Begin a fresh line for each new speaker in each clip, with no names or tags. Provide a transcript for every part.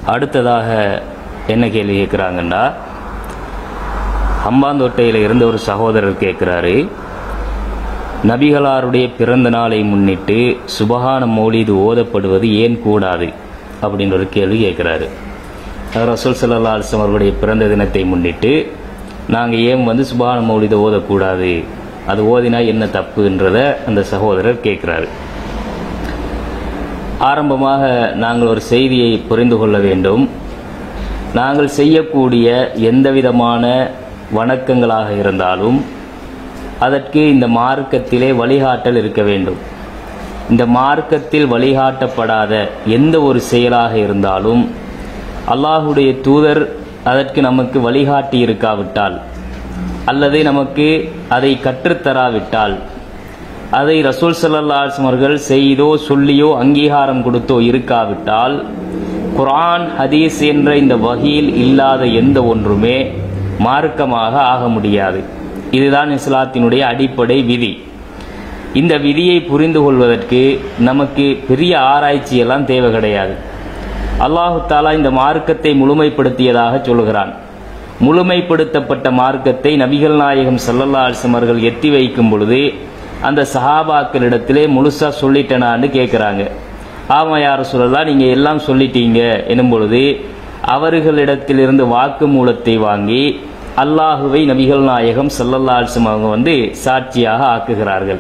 அடுத்ததாக என்ன கேள்வி கேட்குறாங்கன்னா ஹம்பாந்தோட்டையில் இருந்த ஒரு சகோதரர் கேட்குறாரு நபிகளாருடைய பிறந்த நாளை முன்னிட்டு சுபஹான மௌலிது ஓதப்படுவது ஏன் கூடாது அப்படின்ற ஒரு கேள்வி கேட்குறாரு ரசூல் சல்லா அலிஸ்லாம் அவர்களுடைய பிறந்த தினத்தை முன்னிட்டு நாங்கள் ஏன் வந்து சுபஹான மௌலிதை ஓதக்கூடாது அது ஓதினா என்ன தப்புன்றத அந்த சகோதரர் கேட்குறாரு ஆரம்பமாக நாங்கள் ஒரு செய்தியை புரிந்து கொள்ள வேண்டும் நாங்கள் செய்யக்கூடிய எந்த விதமான வணக்கங்களாக இருந்தாலும் அதற்கு இந்த மார்க்கத்திலே வழிகாட்டல் இருக்க வேண்டும் இந்த மார்க்கத்தில் வழிகாட்டப்படாத எந்த ஒரு செயலாக இருந்தாலும் அல்லாஹுடைய தூதர் அதற்கு நமக்கு வழிகாட்டி இருக்காவிட்டால் அல்லது நமக்கு அதை கற்றுத்தராவிட்டால் அதை ரசூல் சல்லாஸ்லம் அவர்கள் செய்தோ சொல்லியோ அங்கீகாரம் கொடுத்தோ இருக்காவிட்டால் குர்ஆன் ஹதீஸ் என்ற இந்த வகையில் இல்லாத எந்த ஒன்றுமே மார்க்கமாக ஆக முடியாது இதுதான் இஸ்லாத்தினுடைய அடிப்படை விதி இந்த விதியை புரிந்து கொள்வதற்கு நமக்கு பெரிய ஆராய்ச்சி எல்லாம் தேவை கிடையாது அல்லாஹு தாலா இந்த மார்க்கத்தை முழுமைப்படுத்தியதாக சொல்கிறான் முழுமைப்படுத்தப்பட்ட மார்க்கத்தை நபிகள் நாயகம் சல்லல்லா அலிஸ்லம் அவர்கள் எத்தி வைக்கும் பொழுது அந்த சஹாபாக்களிடத்திலே முழுசா சொல்லிட்டேனான்னு கேட்குறாங்க ஆமா யார் சொல்லலாம் நீங்க எல்லாம் சொல்லிட்டீங்க எனும் பொழுது அவர்களிடத்திலிருந்து வாக்கு மூலத்தை வாங்கி அல்லாஹுவை நபிகள் நாயகம் சல்லல்லா அலிஸ்லம் அவங்க வந்து சாட்சியாக ஆக்குகிறார்கள்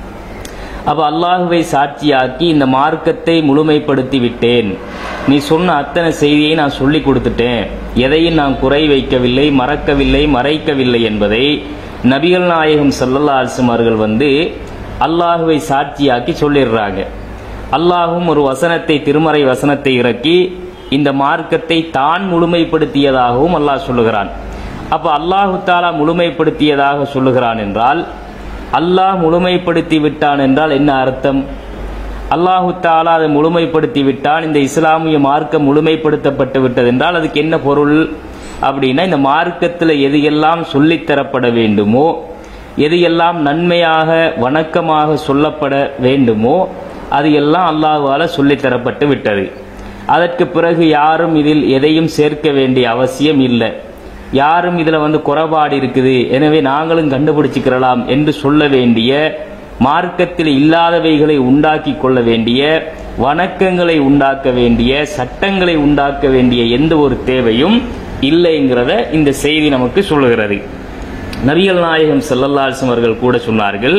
அப்ப அல்லாஹுவை சாட்சியாக்கி இந்த மார்க்கத்தை முழுமைப்படுத்தி விட்டேன் நீ சொன்ன அத்தனை செய்தியை நான் சொல்லி கொடுத்துட்டேன் எதையும் நான் குறை வைக்கவில்லை மறக்கவில்லை மறைக்கவில்லை என்பதை நபிகள் நாயகம் சல்லல்லா அலிஸ்லம் அவர்கள் வந்து அல்லாஹுவை சாட்சியாக்கி சொல்லிடுறாங்க அல்லாஹும் ஒரு வசனத்தை திருமறை வசனத்தை இறக்கி இந்த மார்க்கத்தை தான் முழுமைப்படுத்தியதாகவும் அல்லாஹ் சொல்லுகிறான் அப்ப அல்லாஹு தாலா முழுமைப்படுத்தியதாக சொல்லுகிறான் என்றால் அல்லாஹ் முழுமைப்படுத்தி விட்டான் என்றால் என்ன அர்த்தம் அல்லாஹு தாலா அதை முழுமைப்படுத்தி விட்டான் இந்த இஸ்லாமிய மார்க்கம் முழுமைப்படுத்தப்பட்டு விட்டது என்றால் அதுக்கு என்ன பொருள் அப்படின்னா இந்த மார்க்கத்தில் எது எல்லாம் சொல்லித்தரப்பட வேண்டுமோ எது எல்லாம் நன்மையாக வணக்கமாக சொல்லப்பட வேண்டுமோ அது எல்லாம் அல்லாஹுவால சொல்லித்தரப்பட்டு விட்டது அதற்கு பிறகு யாரும் இதில் எதையும் சேர்க்க வேண்டிய அவசியம் இல்லை யாரும் இதுல வந்து குறைபாடு இருக்குது எனவே நாங்களும் கண்டுபிடிச்சுக்கிறலாம் என்று சொல்ல வேண்டிய மார்க்கத்தில் இல்லாதவைகளை உண்டாக்கி கொள்ள வேண்டிய வணக்கங்களை உண்டாக்க வேண்டிய சட்டங்களை உண்டாக்க வேண்டிய எந்த ஒரு தேவையும் இல்லைங்கிறத இந்த செய்தி நமக்கு சொல்லுகிறது நபிகள் நாயகம் செல்லல்லாசம் அவர்கள் கூட சொன்னார்கள்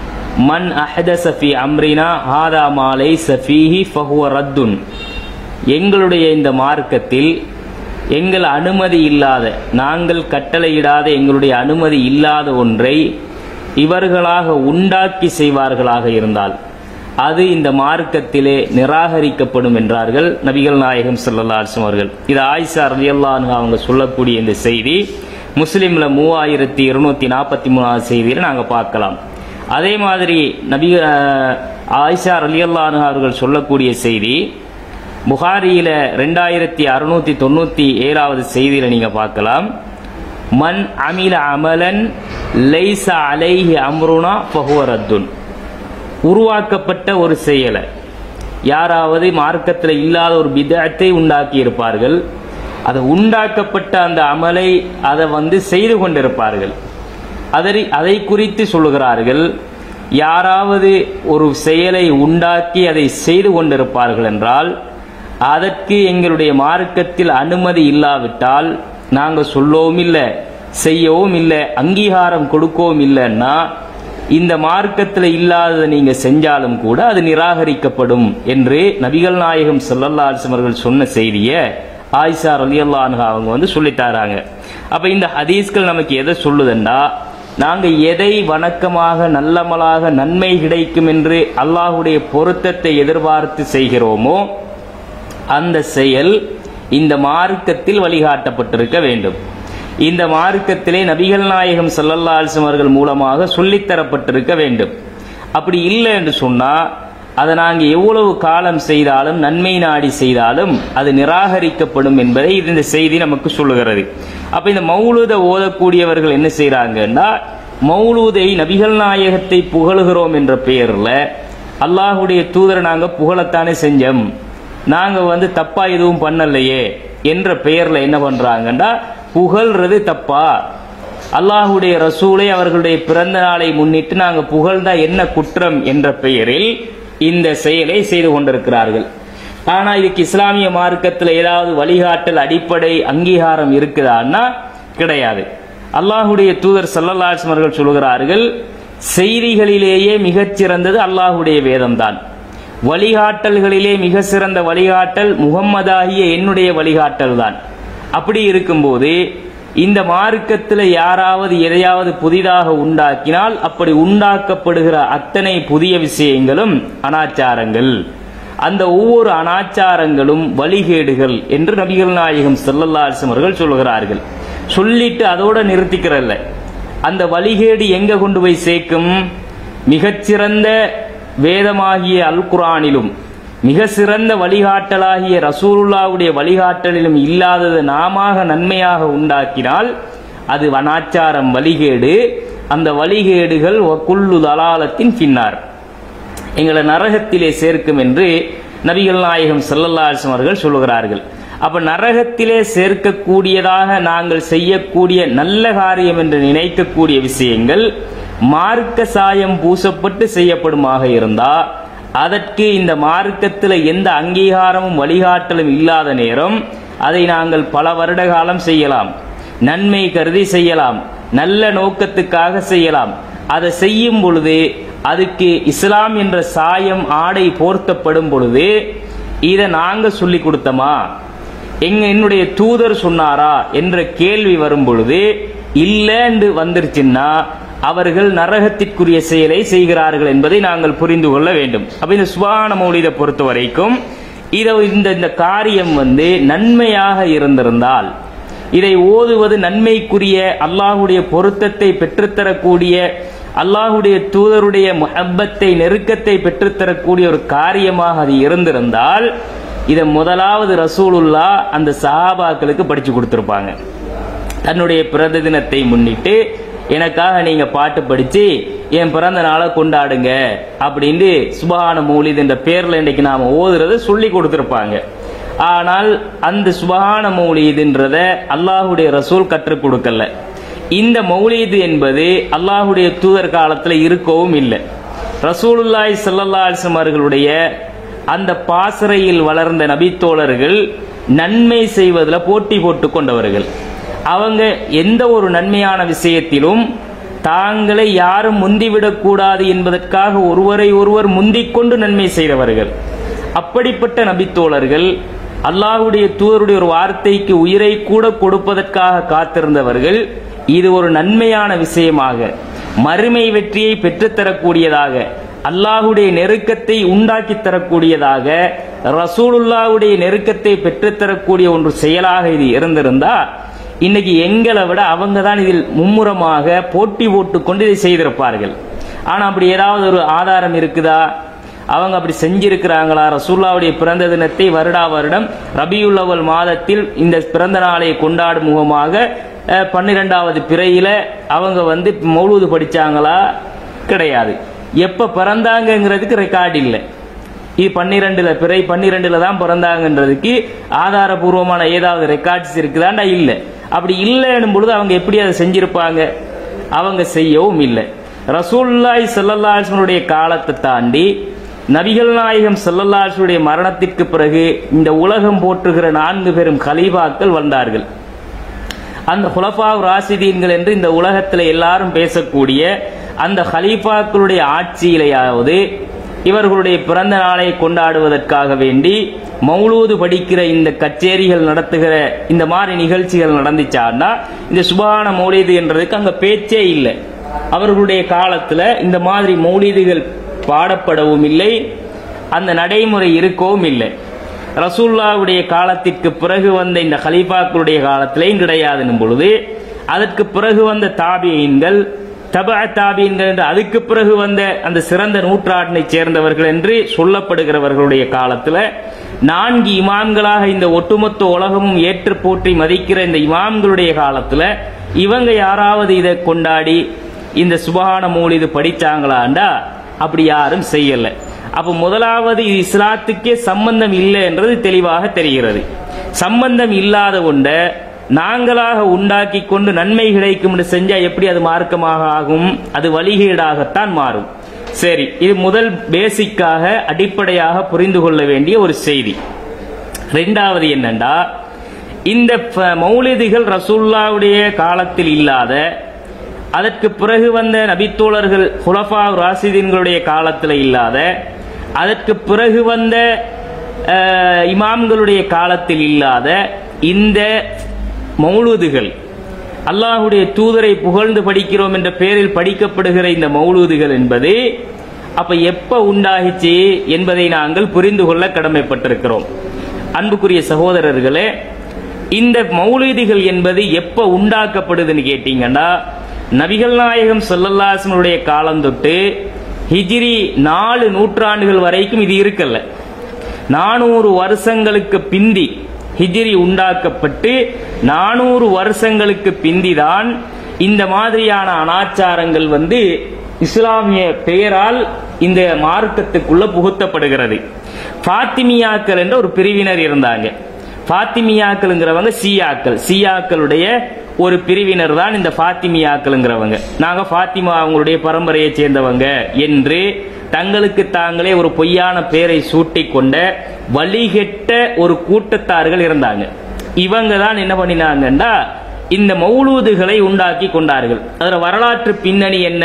மன் அஹதச ஃபி அம்ரினா ஹாதா மாலை சஃபீஹி ஃபஹுவ ரத்துன் எங்களுடைய இந்த மார்க்கத்தில் எங்கள் அனுமதி இல்லாத நாங்கள் கட்டளையிடாத எங்களுடைய அனுமதி இல்லாத ஒன்றை இவர்களாக உண்டாக்கி செய்வார்களாக இருந்தால் அது இந்த மார்க்கத்திலே நிராகரிக்கப்படும் என்றார்கள் நபிகள் நாயகம் சல்லல்லாஹம் அவர்கள் இது ஆயிஷா ரலியல்லாஹு அவங்க சொல்லக்கூடிய இந்த செய்தி முஸ்லிம்ல மூவாயிரத்தி இருநூத்தி நாற்பத்தி மூணாவது செய்தியில நாங்க பார்க்கலாம் அதே மாதிரி நபி ஆயிஷா ரலியல்லாஹு அவர்கள் சொல்லக்கூடிய செய்தி புகாரியில ரெண்டாயிரத்தி அறுநூத்தி தொண்ணூத்தி ஏழாவது செய்தியில நீங்க பார்க்கலாம் மன் அமில அமலன் லைச அலைஹி அம்ருனா பகுவரத்துன் உருவாக்கப்பட்ட ஒரு செயலை யாராவது மார்க்கத்தில் இல்லாத ஒரு பிதத்தை உண்டாக்கி இருப்பார்கள் அதை உண்டாக்கப்பட்ட அந்த அமலை அதை வந்து செய்து கொண்டிருப்பார்கள் அதை அதை குறித்து சொல்லுகிறார்கள் யாராவது ஒரு செயலை உண்டாக்கி அதை செய்து கொண்டிருப்பார்கள் என்றால் அதற்கு எங்களுடைய மார்க்கத்தில் அனுமதி இல்லாவிட்டால் நாங்க சொல்லவும் இல்லை செய்யவும் இல்லை அங்கீகாரம் கொடுக்கவும் இல்லைன்னா இந்த மார்க்கத்தில் இல்லாததை நீங்க செஞ்சாலும் கூட அது நிராகரிக்கப்படும் என்று நபிகள் நாயகம் சொல்லல்லாசம் அவர்கள் சொன்ன செய்தியை ஆயிஷா ரலியல்லானு அவங்க வந்து சொல்லித்தாராங்க அப்ப இந்த ஹதீஸ்கள் நமக்கு எதை சொல்லுதுண்டா நாங்க எதை வணக்கமாக நல்லமலாக நன்மை கிடைக்கும் என்று அல்லாஹுடைய பொருத்தத்தை எதிர்பார்த்து செய்கிறோமோ அந்த செயல் இந்த மார்க்கத்தில் வழிகாட்டப்பட்டிருக்க வேண்டும் இந்த மார்க்கத்திலே நபிகள் நாயகம் சல்லல்லாசம் அவர்கள் மூலமாக சொல்லித்தரப்பட்டிருக்க வேண்டும் அப்படி இல்லை என்று சொன்னா அதை நாங்கள் எவ்வளவு காலம் செய்தாலும் நன்மை நாடி செய்தாலும் அது நிராகரிக்கப்படும் என்பதை இந்த செய்தி நமக்கு சொல்லுகிறது அப்ப இந்த மௌலுத ஓதக்கூடியவர்கள் என்ன செய்யறாங்கன்னா மௌலூதை நபிகள் நாயகத்தை புகழுகிறோம் என்ற பெயர்ல அல்லாஹுடைய தூதரை நாங்க புகழத்தானே செஞ்சோம் நாங்க வந்து தப்பா எதுவும் பண்ணலையே என்ற பெயர்ல என்ன பண்றாங்கன்னா புகழ்றது தப்பா அல்லாஹுடைய ரசூலை அவர்களுடைய பிறந்த நாளை முன்னிட்டு நாங்க புகழ்ந்தா என்ன குற்றம் என்ற பெயரில் இந்த செயலை செய்து கொண்டிருக்கிறார்கள் ஆனா இதுக்கு இஸ்லாமிய மார்க்கத்தில் ஏதாவது வழிகாட்டல் அடிப்படை அங்கீகாரம் இருக்குதான்னா கிடையாது அல்லாஹுடைய தூதர் சல்லல்லாஹு அவர்கள் சொல்கிறார்கள் செய்திகளிலேயே மிகச் சிறந்தது அல்லாஹுடைய வேதம்தான் வழிகாட்டல்களிலே மிக சிறந்த வழிகாட்டல் முகம்மதாகிய என்னுடைய வழிகாட்டல் தான் அப்படி இருக்கும்போது இந்த மார்க்கத்தில் யாராவது எதையாவது புதிதாக உண்டாக்கினால் அப்படி உண்டாக்கப்படுகிற அத்தனை புதிய விஷயங்களும் அனாச்சாரங்கள் அந்த ஒவ்வொரு அனாச்சாரங்களும் வழிகேடுகள் என்று நபிகள் நாயகம் செல்லல்லாசம் அவர்கள் சொல்கிறார்கள் சொல்லிட்டு அதோட நிறுத்திக்கிறல்ல அந்த வழிகேடு எங்க கொண்டு போய் சேர்க்கும் மிகச்சிறந்த வேதமாகிய அல் குரானிலும் மிக சிறந்த வழிகாட்டலாகிய ரசூலுல்லாவுடைய வழிகாட்டலிலும் இல்லாதது நாம நன்மையாக உண்டாக்கினால் அது வனாச்சாரம் வழிகேடு அந்த வழிகேடுகள் குள்ளு தலாலத்தின் பின்னார் எங்களை நரகத்திலே சேர்க்கும் என்று நபிகள் நாயகம் செல்லல்லாசம் அவர்கள் சொல்லுகிறார்கள் அப்ப நரகத்திலே சேர்க்கக்கூடியதாக நாங்கள் செய்யக்கூடிய நல்ல காரியம் என்று நினைக்கக்கூடிய விஷயங்கள் மார்க்க சாயம் பூசப்பட்டு செய்யப்படுமாக இருந்தா அதற்கு இந்த மார்க்கத்தில் எந்த அங்கீகாரமும் வழிகாட்டலும் இல்லாத நேரம் அதை நாங்கள் பல வருட காலம் செய்யலாம் நன்மை கருதி செய்யலாம் நல்ல நோக்கத்துக்காக செய்யலாம் அதை செய்யும் பொழுது அதுக்கு இஸ்லாம் என்ற சாயம் ஆடை போர்த்தப்படும் பொழுது இதை நாங்க சொல்லி கொடுத்தோமா எங்க என்னுடைய தூதர் சொன்னாரா என்ற கேள்வி வரும் பொழுது இல்லைன்னு வந்துருச்சுன்னா அவர்கள் நரகத்திற்குரிய செயலை செய்கிறார்கள் என்பதை நாங்கள் புரிந்து கொள்ள வேண்டும் அப்ப இந்த சுபான மௌலிதை பொறுத்த வரைக்கும் இதை இந்த இந்த காரியம் வந்து நன்மையாக இருந்திருந்தால் இதை ஓதுவது நன்மைக்குரிய அல்லாஹுடைய பொருத்தத்தை பெற்றுத்தரக்கூடிய அல்லாஹுடைய தூதருடைய முஹப்பத்தை நெருக்கத்தை பெற்றுத்தரக்கூடிய ஒரு காரியமாக அது இருந்திருந்தால் இதை முதலாவது ரசூலுல்லா அந்த சஹாபாக்களுக்கு படிச்சு கொடுத்திருப்பாங்க தன்னுடைய பிறந்த தினத்தை முன்னிட்டு எனக்காக நீங்க பாட்டு படிச்சு என் பிறந்த நாளை கொண்டாடுங்க அப்படின்னு சுபஹான மௌலித் என்ற பேர்ல இன்னைக்கு நாம ஓதுறத சொல்லி கொடுத்திருப்பாங்க ஆனால் அந்த சுபஹான மௌலிதுன்றத அல்லாஹுடைய ரசூல் கற்றுக் கொடுக்கல இந்த மௌலிது என்பது அல்லாஹுடைய தூதர் காலத்துல இருக்கவும் இல்லை ரசூலுல்லாய் சல்லல்லா அலிஸ்லம் அவர்களுடைய அந்த பாசறையில் வளர்ந்த நபித்தோழர்கள் நன்மை செய்வதில் போட்டி போட்டு கொண்டவர்கள் அவங்க எந்த ஒரு நன்மையான விஷயத்திலும் தாங்களை யாரும் முந்திவிடக் கூடாது என்பதற்காக ஒருவரை ஒருவர் முந்திக் கொண்டு நன்மை செய்தவர்கள் அப்படிப்பட்ட நபித்தோழர்கள் அல்லாஹுடைய தூதருடைய ஒரு வார்த்தைக்கு உயிரை கூட கொடுப்பதற்காக காத்திருந்தவர்கள் இது ஒரு நன்மையான விஷயமாக மறுமை வெற்றியை பெற்றுத்தரக்கூடியதாக அல்லாஹுடைய நெருக்கத்தை உண்டாக்கி தரக்கூடியதாக ரசூலுல்லாவுடைய நெருக்கத்தை பெற்றுத்தரக்கூடிய ஒன்று செயலாக இது இருந்திருந்தா இன்னைக்கு எங்களை விட அவங்க தான் இதில் மும்முரமாக போட்டி போட்டுக்கொண்டு இதை செய்திருப்பார்கள் ஆனா அப்படி ஏதாவது ஒரு ஆதாரம் இருக்குதா அவங்க அப்படி செஞ்சிருக்கிறாங்களா ரசூல்லாவுடைய பிறந்த தினத்தை வருடா வருடம் ரபியுல் அவல் மாதத்தில் இந்த பிறந்த நாளை கொண்டாடும் முகமாக அஹ், பன்னிரெண்டாவது பிறையில அவங்க வந்து மௌலூது படிச்சாங்களா கிடையாது எப்ப பிறந்தாங்கங்கிறதுக்கு ரெக்கார்டு இல்லை இது பன்னிரெண்டுல பிறை பன்னிரெண்டுல தான் பிறந்தாங்கன்றதுக்கு ஆதாரபூர்வமான ஏதாவது ரெக்கார்ட்ஸ் இருக்குதாண்டா இல்ல அப்படி இல்லைன்னும் பொழுது அவங்க எப்படி அதை செஞ்சிருப்பாங்க அவங்க செய்யவும் இல்லை ரசூல்லாய் செல்லல்லாசனுடைய காலத்தை தாண்டி நபிகள் நாயகம் செல்லல்லாசனுடைய மரணத்திற்கு பிறகு இந்த உலகம் போற்றுகிற நான்கு பெரும் கலீபாக்கள் வந்தார்கள் அந்த ஹுலஃபாவ் ராசிதீன்கள் என்று இந்த உலகத்தில் எல்லாரும் பேசக்கூடிய அந்த ஹலீஃபாக்களுடைய ஆட்சியிலேயாவது இவர்களுடைய பிறந்த நாளை கொண்டாடுவதற்காக வேண்டி மௌலூது படிக்கிற இந்த கச்சேரிகள் நடத்துகிற இந்த மாதிரி நிகழ்ச்சிகள் நடந்துச்சான்னா இந்த சுபான மௌலீது என்றதுக்கு அங்க பேச்சே இல்லை அவர்களுடைய காலத்துல இந்த மாதிரி மௌலீதுகள் பாடப்படவும் இல்லை அந்த நடைமுறை இருக்கவும் இல்லை ரசூல்லாவுடைய காலத்திற்கு பிறகு வந்த இந்த ஹலீஃபாக்களுடைய காலத்திலேயும் கிடையாதுன்னும் பொழுது அதற்கு பிறகு வந்த தாபியன்கள் தப தாபியன்கள் என்று அதுக்கு பிறகு வந்த அந்த சிறந்த நூற்றாண்டினை சேர்ந்தவர்கள் என்று சொல்லப்படுகிறவர்களுடைய காலத்துல நான்கு இமாம்களாக இந்த ஒட்டுமொத்த உலகமும் ஏற்று போற்றி மதிக்கிற இந்த இமாம்களுடைய காலத்துல இவங்க யாராவது இதை கொண்டாடி இந்த சுபகான மூலிது படிச்சாங்களாண்டா அப்படி யாரும் செய்யல அப்ப முதலாவது இது இஸ்லாத்துக்கே சம்பந்தம் இல்லை என்றது தெளிவாக தெரிகிறது சம்பந்தம் இல்லாத ஒண்ட நாங்களாக உண்டாக்கி கொண்டு நன்மை கிடைக்கும் என்று செஞ்சா எப்படி அது மார்க்கமாக ஆகும் அது வழிகேடாகத்தான் மாறும் சரி இது முதல் பேசிக்காக அடிப்படையாக புரிந்து கொள்ள வேண்டிய ஒரு செய்தி ரெண்டாவது என்னண்டா இந்த ப- மௌலிதிகள் ரசூல்லாவுடைய காலத்தில் இல்லாத அதற்கு பிறகு வந்த நபித்தோழர்கள் ஹுலஃபா ராசிதீன்களுடைய காலத்தில் இல்லாத அதற்கு பிறகு வந்த அஹ், இமாம்களுடைய காலத்தில் இல்லாத இந்த மௌலூதுகள் அல்லாஹுடைய தூதரை புகழ்ந்து படிக்கிறோம் என்ற பெயரில் படிக்கப்படுகிற இந்த மௌலூதுகள் என்பது அப்ப எப்ப உண்டாகிச்சு என்பதை நாங்கள் புரிந்து கொள்ள கடமைப்பட்டிருக்கிறோம் அன்புக்குரிய சகோதரர்களே இந்த மௌலீதுகள் என்பது எப்ப உண்டாக்கப்படுதுன்னு கேட்டீங்கன்னா நபிகள் நாயகம் ஸல்லல்லாஹு காலம் தொட்டு ஹிஜ்ரி நாலு நூற்றாண்டுகள் வரைக்கும் இது இருக்கல்ல நானூறு வருஷங்களுக்கு பிந்தி ஹிஜ்ரி உண்டாக்கப்பட்டு நானூறு வருஷங்களுக்கு பிந்திதான் இந்த மாதிரியான அனாச்சாரங்கள் வந்து இஸ்லாமிய பெயரால் இந்த மார்க்கத்துக்குள்ள புகுத்தப்படுகிறது ஃபாத்திமியாக்கள் என்ற ஒரு பிரிவினர் இருந்தாங்க ஃபாத்திமியாக்கள்ங்கிறவங்க சியாக்கள் சியாக்களுடைய ஒரு பிரிவினர் தான் இந்த ஃபாத்திமியாக்கள்ங்கிறவங்க நாங்க ஃபாத்திமா அவங்களுடைய பரம்பரையை சேர்ந்தவங்க என்று தங்களுக்கு தாங்களே ஒரு பொய்யான பெயரை சூட்டிக் கொண்ட வழிகெட்ட ஒரு கூட்டத்தார்கள் இருந்தாங்க இவங்க தான் என்ன பண்ணினாங்கன்னா இந்த மௌலூதுகளை உண்டாக்கி கொண்டார்கள் அதுல வரலாற்று பின்னணி என்ன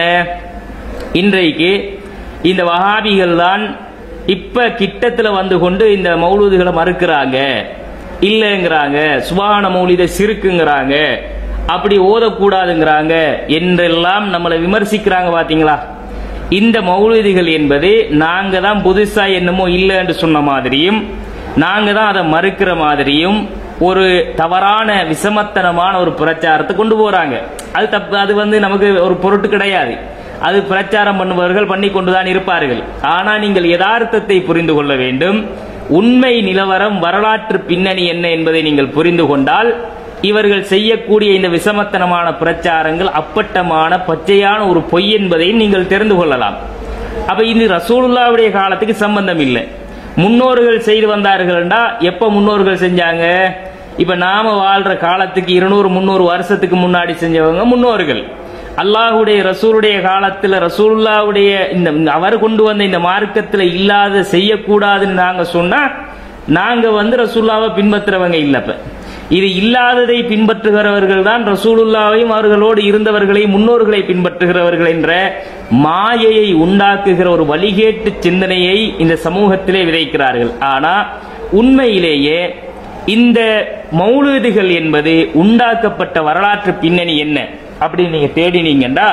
இன்றைக்கு இந்த வஹாபிகள் தான் இப்ப கிட்டத்துல வந்து கொண்டு இந்த மௌலூதுகளை மறுக்கிறாங்க இல்லைங்கிறாங்க சுபான மௌலித சிறுக்குங்கிறாங்க அப்படி ஓதக்கூடாதுங்கிறாங்க என்றெல்லாம் நம்மளை விமர்சிக்கிறாங்க பாத்தீங்களா இந்த மௌலூதிகள் என்பது நாங்க தான் புதுசா என்னமோ இல்லை என்று சொன்ன மாதிரியும் நாங்க தான் அதை மறுக்கிற மாதிரியும் ஒரு தவறான விசமத்தனமான ஒரு பிரச்சாரத்தை கொண்டு போறாங்க அது தப்பு அது வந்து நமக்கு ஒரு பொருட்டு கிடையாது அது பிரச்சாரம் பண்ணுபவர்கள் பண்ணி கொண்டுதான் இருப்பார்கள் ஆனா நீங்கள் யதார்த்தத்தை புரிந்து கொள்ள வேண்டும் உண்மை நிலவரம் வரலாற்று பின்னணி என்ன என்பதை நீங்கள் புரிந்து கொண்டால் இவர்கள் செய்யக்கூடிய இந்த விசமத்தனமான பிரச்சாரங்கள் அப்பட்டமான பச்சையான ஒரு பொய் என்பதையும் நீங்கள் தெரிந்து கொள்ளலாம் அப்ப இது ரசூலுல்லாவுடைய காலத்துக்கு சம்பந்தம் இல்லை முன்னோர்கள் செய்து வந்தார்கள்டா எப்ப முன்னோர்கள் செஞ்சாங்க இப்ப நாம வாழ்ற காலத்துக்கு இருநூறு முன்னூறு வருஷத்துக்கு முன்னாடி செஞ்சவங்க முன்னோர்கள் அல்லாஹுடைய ரசூலுடைய காலத்துல ரசூலுல்லாவுடைய இந்த அவர் கொண்டு வந்த இந்த மார்க்கத்துல இல்லாத செய்யக்கூடாதுன்னு நாங்க சொன்னா நாங்க வந்து ரசூல்லாவை பின்பற்றுறவங்க இல்லப்ப இது இல்லாததை பின்பற்றுகிறவர்கள் தான் ரசூலுல்லாவையும் அவர்களோடு இருந்தவர்களையும் முன்னோர்களை பின்பற்றுகிறவர்கள் என்ற மாயையை உண்டாக்குகிற ஒரு வழிகேட்டு சிந்தனையை இந்த சமூகத்திலே விதைக்கிறார்கள் ஆனா உண்மையிலேயே இந்த மௌலூதுகள் என்பது உண்டாக்கப்பட்ட வரலாற்று பின்னணி என்ன அப்படின்னு நீங்க தேடினீங்கன்னா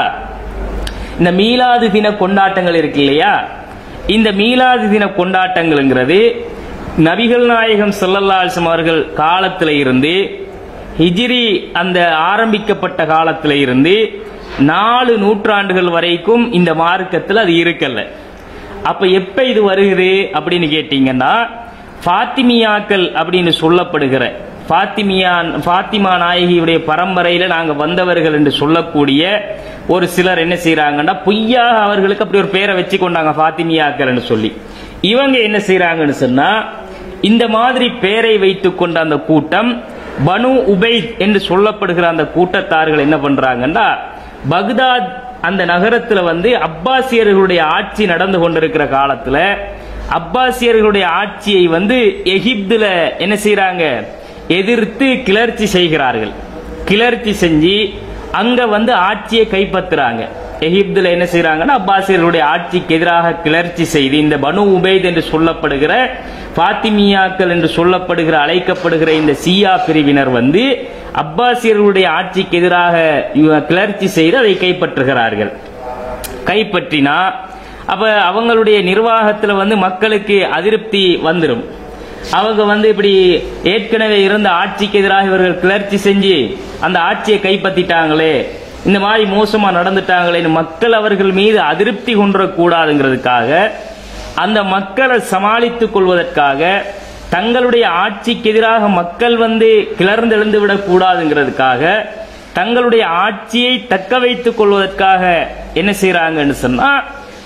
இந்த மீலாது தின கொண்டாட்டங்கள் இருக்கு இல்லையா இந்த மீலாது தின கொண்டாட்டங்கள்ங்கிறது நபிகள் நாயகம் ஸல்லல்லாஹு அவர்கள் காலத்துல இருந்து ஹிஜ்ரி அந்த ஆரம்பிக்கப்பட்ட காலத்துல இருந்து நாலு நூற்றாண்டுகள் வரைக்கும் இந்த மார்க்கத்தில் அது இருக்கல்ல அப்ப எப்ப இது வருகுது அப்படின்னு கேட்டீங்கன்னா ஃபாத்திமியாக்கள் அப்படின்னு சொல்லப்படுகிற ஃபாத்திமியா ஃபாத்திமா நாயகியுடைய பரம்பரையில நாங்க வந்தவர்கள் என்று சொல்லக்கூடிய ஒரு சிலர் என்ன செய்யறாங்கன்னா பொய்யாக அவர்களுக்கு அப்படி ஒரு பேரை வச்சு கொண்டாங்க ஃபாத்திமியாக்கள்னு சொல்லி இவங்க என்ன செய்யறாங்கன்னு சொன்னா இந்த மாதிரி பேரை வைத்துக் கொண்ட அந்த கூட்டம் பனு உபைத் என்று சொல்லப்படுகிற அந்த கூட்டத்தார்கள் என்ன பண்றாங்கன்னா பக்தாத் அந்த நகரத்துல வந்து அப்பாசியர்களுடைய ஆட்சி நடந்து கொண்டிருக்கிற காலத்துல அப்பாசியர்களுடைய ஆட்சியை வந்து எகிப்துல என்ன செய்யறாங்க எதிர்த்து கிளர்ச்சி செய்கிறார்கள் கிளர்ச்சி செஞ்சு அங்க வந்து ஆட்சியை கைப்பற்றுறாங்க எகிப்துல என்ன செய்யறாங்கன்னா அப்பாசியர்களுடைய ஆட்சிக்கு எதிராக கிளர்ச்சி செய்து இந்த பனு உபைத் என்று சொல்லப்படுகிற பாத்திமியாக்கள் என்று சொல்லப்படுகிற அழைக்கப்படுகிற இந்த சியா பிரிவினர் வந்து அப்பாசியர்களுடைய ஆட்சிக்கு எதிராக இவ- கிளர்ச்சி செய்து அதை கைப்பற்றுகிறார்கள் கைப்பற்றினா அப்ப அவங்களுடைய நிர்வாகத்துல வந்து மக்களுக்கு அதிருப்தி வந்துடும் அவங்க வந்து இப்படி ஏற்கனவே இருந்த ஆட்சிக்கு எதிராக இவர்கள் கிளர்ச்சி செஞ்சு அந்த ஆட்சியை கைப்பற்றிட்டாங்களே இந்த மாதிரி மோசமா நடந்துட்டாங்களேன்னு மக்கள் அவர்கள் மீது அதிருப்தி கொண்டக்கூடாதுங்கிறதுக்காக அந்த மக்களை சமாளித்துக் கொள்வதற்காக தங்களுடைய ஆட்சிக்கு எதிராக மக்கள் வந்து கிளர்ந்தெழுந்து விடக்கூடாதுங்கிறதுக்காக தங்களுடைய ஆட்சியை தக்க வைத்துக் கொள்வதற்காக என்ன செய்யறாங்கன்னு சொன்னா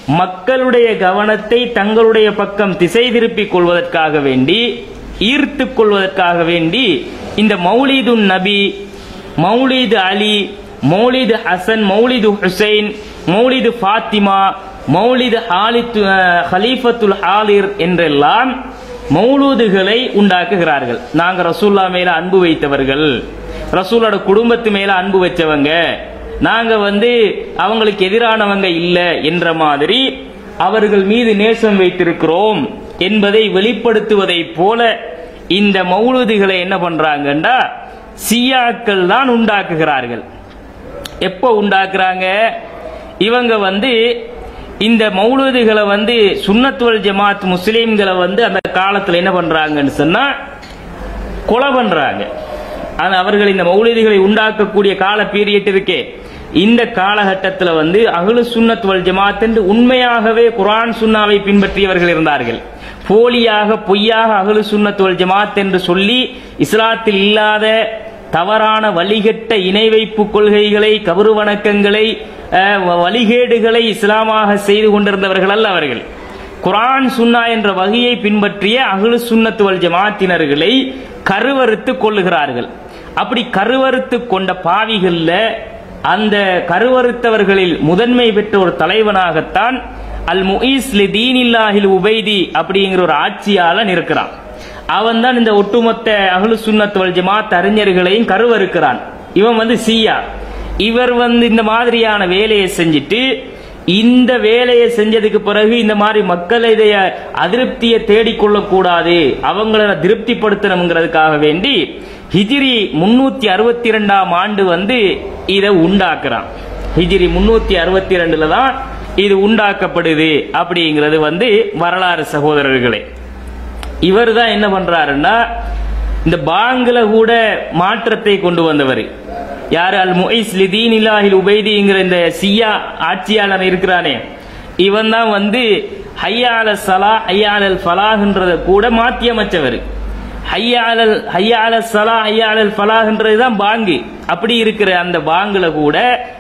மக்களுடைய கவனத்தை தங்களுடைய பக்கம் திசை திருப்பிக் கொள்வதற்காக வேண்டி ஈர்த்துக் கொள்வதற்காக வேண்டி இந்த மௌலிதுன் நபி மௌலிது அலி மௌலிது ஹசன் மௌலிது ஹுசைன் மௌலிது ஃபாத்திமா மௌலிது ஹாலித்து அஹ், ஹலீஃபத்துல் ஹாலிர் என்றெல்லாம் மௌலூதுகளை உண்டாக்குகிறார்கள் நாங்க ரசூல்லா மேல அன்பு வைத்தவர்கள் ரசூலோட குடும்பத்து மேல அன்பு வச்சவங்க நாங்க வந்து அவங்களுக்கு எதிரானவங்க இல்ல என்ற மாதிரி அவர்கள் மீது நேசம் வைத்திருக்கிறோம் என்பதை வெளிப்படுத்துவதை போல இந்த மௌலூதுகளை என்ன பண்றாங்கன்னா சியாக்கள் தான் உண்டாக்குகிறார்கள் எப்போ உண்டாக்குறாங்க இவங்க வந்து இந்த மௌலூதுகளை வந்து சுன்னத்துவல் ஜமாத் முஸ்லீம்களை வந்து அந்த காலத்துல என்ன பண்றாங்கன்னு சொன்னா கொலை பண்றாங்க ஆனா அவர்கள் இந்த மௌலிதிகளை உண்டாக்கக்கூடிய கால பீரியட் இருக்கே இந்த காலகட்டத்தில் வந்து அகலு சுன்னத் வல் ஜமாத் என்று உண்மையாகவே குர்ஆன் சுன்னாவை பின்பற்றியவர்கள் இருந்தார்கள் போலியாக பொய்யாக அகலு சுன்னத் வல் ஜமாத் என்று சொல்லி இஸ்லாத்தில் இல்லாத தவறான வழிகட்ட இணை வைப்பு கொள்கைகளை கபரு வணக்கங்களை அஹ், வ- வழிகேடுகளை இஸ்லாமாக செய்து கொண்டிருந்தவர்கள் அல்ல அவர்கள் குர்ஆன் சுன்னா என்ற வகையை பின்பற்றிய அஹ்லு சுன்னத்து வல் ஜமாத்தினர்களை கருவறுத்து கொள்ளுகிறார்கள் அப்படி கருவறுத்து கொண்ட பாவிகள்ல அந்த கருவறுத்தவர்களில் முதன்மை பெற்ற ஒரு தலைவனாகத்தான் அல் முஈஸ் லி தீனில்லாஹில் உபைதி அப்படிங்கிற ஒரு ஆட்சியாளன் இருக்கிறான் அவன் தான் இந்த ஒட்டுமொத்த அஹ்லு சுன்னத் வல் ஜமாத் அறிஞர்களையும் கருவறுக்கிறான் இவன் வந்து சியா இவர் வந்து இந்த மாதிரியான வேலையை செஞ்சுட்டு இந்த வேலையை செஞ்சதுக்கு பிறகு இந்த மாதிரி மக்களுடைய அதிருப்தியை தேடிக்கொள்ளக்கூடாது அவங்கள திருப்திப்படுத்தணுங்கிறதுக்காக வேண்டி ஹிஜ்ரி முன்னூத்தி அறுபத்தி ரெண்டாம் ஆண்டு வந்து இதை உண்டாக்குறான் ஹிஜ்ரி முன்னூத்தி அறுபத்தி ரெண்டுல தான் இது உண்டாக்கப்படுது அப்படிங்கிறது வந்து வரலாறு சகோதரர்களே இவர் தான் என்ன பண்றாருன்னா இந்த பாங்குல கூட மாற்றத்தை கொண்டு வந்தவர் யாரு அல் முஇஸ் லிதீன் இல்லாஹில் உபைதிங்கிற இந்த சியா ஆட்சியாளர் இருக்கிறானே இவன் தான் வந்து ஹையால சலா ஹையாலல் ஃபலாஹ்ன்றத கூட மாத்தி அமைச்சவர் ஹையாலல் ஹையால சலா ஹையாலல் ஃபலாஹ்ன்றது தான் பாங்கு அப்படி இருக்கிற அந்த பாங்குல கூட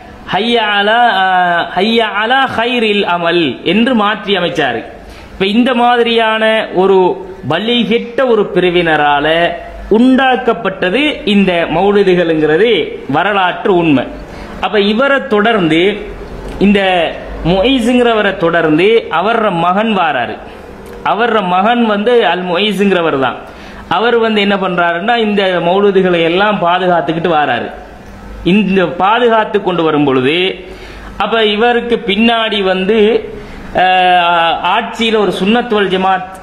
ஹையாலா ஆஹ், ஹையாலா ஹைரில் அமல் என்று மாற்றி அமைச்சாரு இப்ப இந்த மாதிரியான ஒரு வழிகெட்ட ஒரு பிரிவினரால உண்டாக்கப்பட்டது இந்த மௌலிதுகள்ங்கிறது வரலாற்று உண்மை அப்ப இவரை தொடர்ந்து இந்த மொய்ஸுங்கிறவரை தொடர்ந்து அவர மகன் வாராரு அவர மகன் வந்து அல் மொய்ஸுங்கிறவர் தான் அவர் வந்து என்ன பண்றாருன்னா இந்த மௌலுதுகளை எல்லாம் பாதுகாத்துக்கிட்டு வாராரு இந்த பாதுகாத்து கொண்டு வரும் பொழுது அப்ப இவருக்கு பின்னாடி வந்து அஹ், ஆட்சியில ஒரு சுன்னத்துவல் ஜமாத்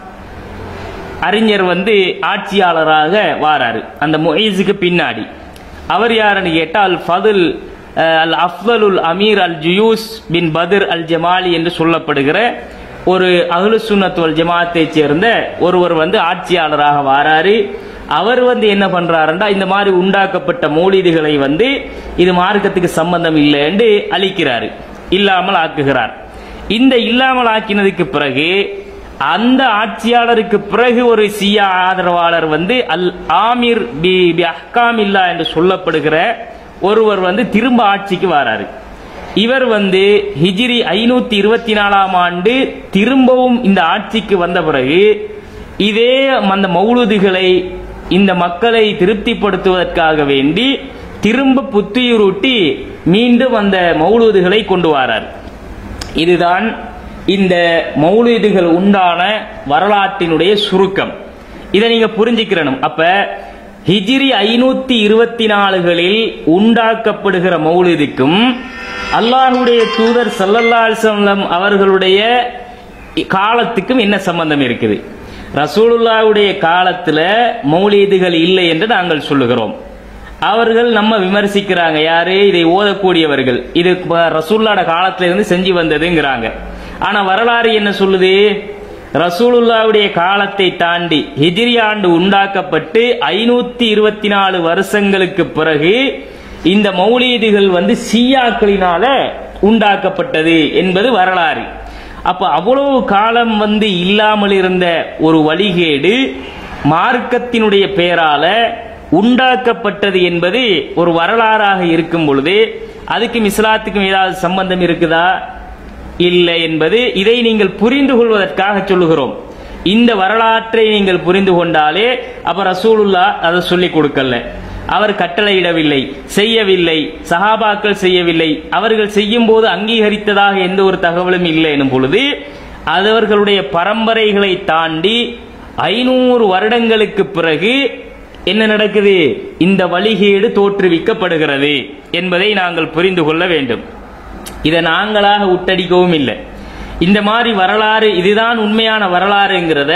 அறிஞர் வந்து ஆட்சியாளராக வாராரு அந்த மொய்ஸுக்கு பின்னாடி அவர் யாருன்னு கேட்டா அல் ஃபதுல் அஹ், அல் அஃதலுல் அமீர் அல் ஜுயூஸ் பின் பத்ர் அல் ஜமாலி என்று சொல்லப்படுகிற ஒரு அஹ்லு சுன்னத் வல் ஜமாத்தை சேர்ந்த ஒருவர் வந்து ஆட்சியாளராக வாராரு அவர் வந்து என்ன பண்றாருன்னா இந்த மாதிரி உண்டாக்கப்பட்ட மௌலிதுகளை வந்து இது மார்க்கத்துக்கு சம்பந்தம் இல்லைன்னு அழிக்கிறாரு இல்லாமல் ஆக்குகிறார் இந்த இல்லாமல் ஆக்கினதுக்கு பிறகு அந்த ஆட்சியாளருக்கு பிறகு ஒரு சியா ஆதரவாளர் வந்து al Amir bi bi Ahkam இல்லா என்று சொல்லப்படுகிற ஒருவர் வந்து திரும்ப ஆட்சிக்கு வராரு இவர் வந்து ஹிஜ்ரி ஐநூத்தி இருபத்தி நாலாம் ஆண்டு திரும்பவும் இந்த ஆட்சிக்கு வந்த பிறகு இதே அந்த மௌலுதுகளை இந்த மக்களை திருப்திப்படுத்துவதற்காக வேண்டி திரும்ப புத்துயிரூட்டி மீண்டும் அந்த மௌலூதுகளை கொண்டு வரார் இதுதான் இந்த மௌலூதுகள் உண்டான வரலாற்றினுடைய சுருக்கம் இதை நீங்க புரிஞ்சுக்கிறணும் அப்ப ஹிஜ்ரி ஐநூத்தி இருபத்தி நாலுகளில் உண்டாக்கப்படுகிற மௌலிதுக்கும் அல்லாஹ்வுடைய தூதர் ஸல்லல்லாஹு அலைஹி வஸல்லம் அவர்களுடைய காலத்துக்கும் என்ன சம்பந்தம் இருக்குது ரசூலுல்லாவுடைய காலத்துல மௌலீதுகள் இல்லை என்று நாங்கள் சொல்லுகிறோம் அவர்கள் நம்ம விமர்சிக்கிறாங்க யாரு இதை ஓதக்கூடியவர்கள் இது ப- ரசூலுல்லாட காலத்துல இருந்து செஞ்சு வந்ததுங்கிறாங்க ஆனா வரலாறு என்ன சொல்லுது ரசூலுல்லாவுடைய காலத்தை தாண்டி ஹிஜ்ரி ஆண்டு உண்டாக்கப்பட்டு ஐநூத்தி இருபத்தி நாலு வருஷங்களுக்கு பிறகு இந்த மௌலீதுகள் வந்து சியாக்களினால உண்டாக்கப்பட்டது என்பது வரலாறு அப்ப அவ்வளவு காலம் வந்து இல்லாமல் இருந்த ஒரு வழிகேடு மார்க்கத்தினுடைய பெயரால உண்டாக்கப்பட்டது என்பது ஒரு வரலாறாக இருக்கும் பொழுது அதுக்கும் இஸ்லாத்துக்கும் ஏதாவது சம்பந்தம் இருக்குதா இல்லை என்பது இதை நீங்கள் புரிந்து கொள்வதற்காக சொல்லுகிறோம் இந்த வரலாற்றை நீங்கள் புரிந்து கொண்டாலே அப்ப ரசூலுல்லா அதை சொல்லிக் கொடுக்கல அவர் கட்டளையிடவில்லை செய்யவில்லை சஹாபாக்கள் செய்யவில்லை அவர்கள் செய்யும் போது அங்கீகரித்ததாக எந்த ஒரு தகவலும் இல்லை எனும் பொழுது அவர்களுடைய பரம்பரைகளை தாண்டி ஐநூறு வருடங்களுக்கு பிறகு என்ன நடக்குது இந்த வழிகேடு தோற்றுவிக்கப்படுகிறது என்பதை நாங்கள் புரிந்து கொள்ள வேண்டும் இதை நாங்களாக உட்டடிக்கவும் இல்லை இந்த மாதிரி வரலாறு இதுதான் உண்மையான வரலாறுங்கிறத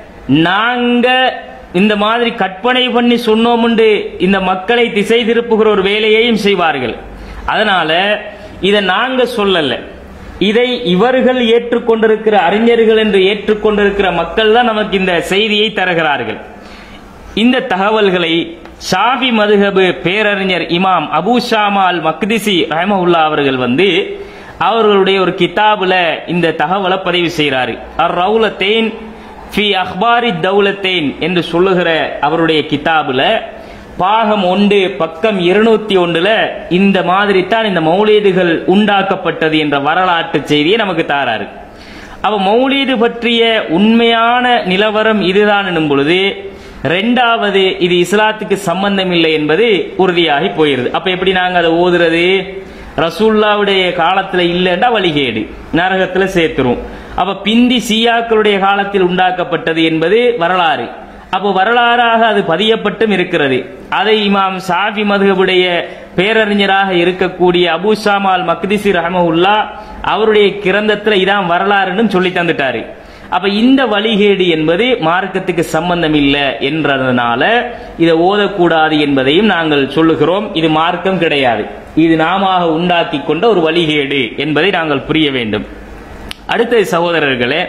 நாங்க இந்த மாதிரி கற்பனை பண்ணி சொன்னோம்ண்டு இந்த மக்களை திசை திருப்புகிற ஒரு வேலையையும் செய்வார்கள் அதனால இதை நாங்க சொல்லல இதை இவர்கள் ஏற்றுக்கொண்டிருக்கிற அறிஞர்கள் என்று ஏற்றுக்கொண்டிருக்கிற மக்கள் தான் நமக்கு இந்த செய்தியை தருகிறார்கள் இந்த தகவல்களை ஷாபி மதுஹபு பேரறிஞர் இமாம் அபு ஷாமா அல் மக்திசி ரஹமவுல்லா அவர்கள் வந்து அவர்களுடைய ஒரு கிதாபுல இந்த தகவலை பதிவு செய்கிறாரு அர் ரவுலத்தேன் ஃபி அஹ்பாரி தௌலத்தேன் என்று சொல்லுகிற அவருடைய கிதாபுல பாகம் ஒன்று பக்கம் இருநூத்தி ஒன்றுல இந்த மாதிரி தான் இந்த மௌலீதுகள் உண்டாக்கப்பட்டது என்ற வரலாற்று செய்தியை நமக்கு தாராரு அவ மௌலீது பற்றிய உண்மையான நிலவரம் இதுதான் எனும் பொழுது ரெண்டாவது இது இஸ்லாத்துக்கு சம்பந்தம் இல்லை என்பது உறுதியாகி போயிருது அப்ப எப்படி நாங்க அதை ஓதுறது ரசூல்லாவுடைய காலத்துல இல்லைன்னா வழிகேடு நரகத்துல சேர்த்துரும் அப்ப பிந்தி சியாக்களுடைய காலத்தில் உண்டாக்கப்பட்டது என்பது வரலாறு அப்போ வரலாறாக அது பதியப்பட்டும் இருக்கிறது அதை இமாம் சாஃபி மதுகபுடைய பேரறிஞராக இருக்கக்கூடிய அபு ஷாமால் மக்திசி ரஹமவுல்லா அவருடைய கிரந்தத்துல இதான் வரலாறுன்னு சொல்லி தந்துட்டாரு அப்ப இந்த வழிகேடு என்பது மார்க்கத்துக்கு சம்பந்தம் இல்லை என்றதுனால இதை ஓதக்கூடாது என்பதையும் நாங்கள் சொல்லுகிறோம் இது மார்க்கம் கிடையாது இது நாம உண்டாக்கி கொண்ட ஒரு வழிகேடு என்பதை நாங்கள் புரிய வேண்டும் அடுத்த சகோதரர்களே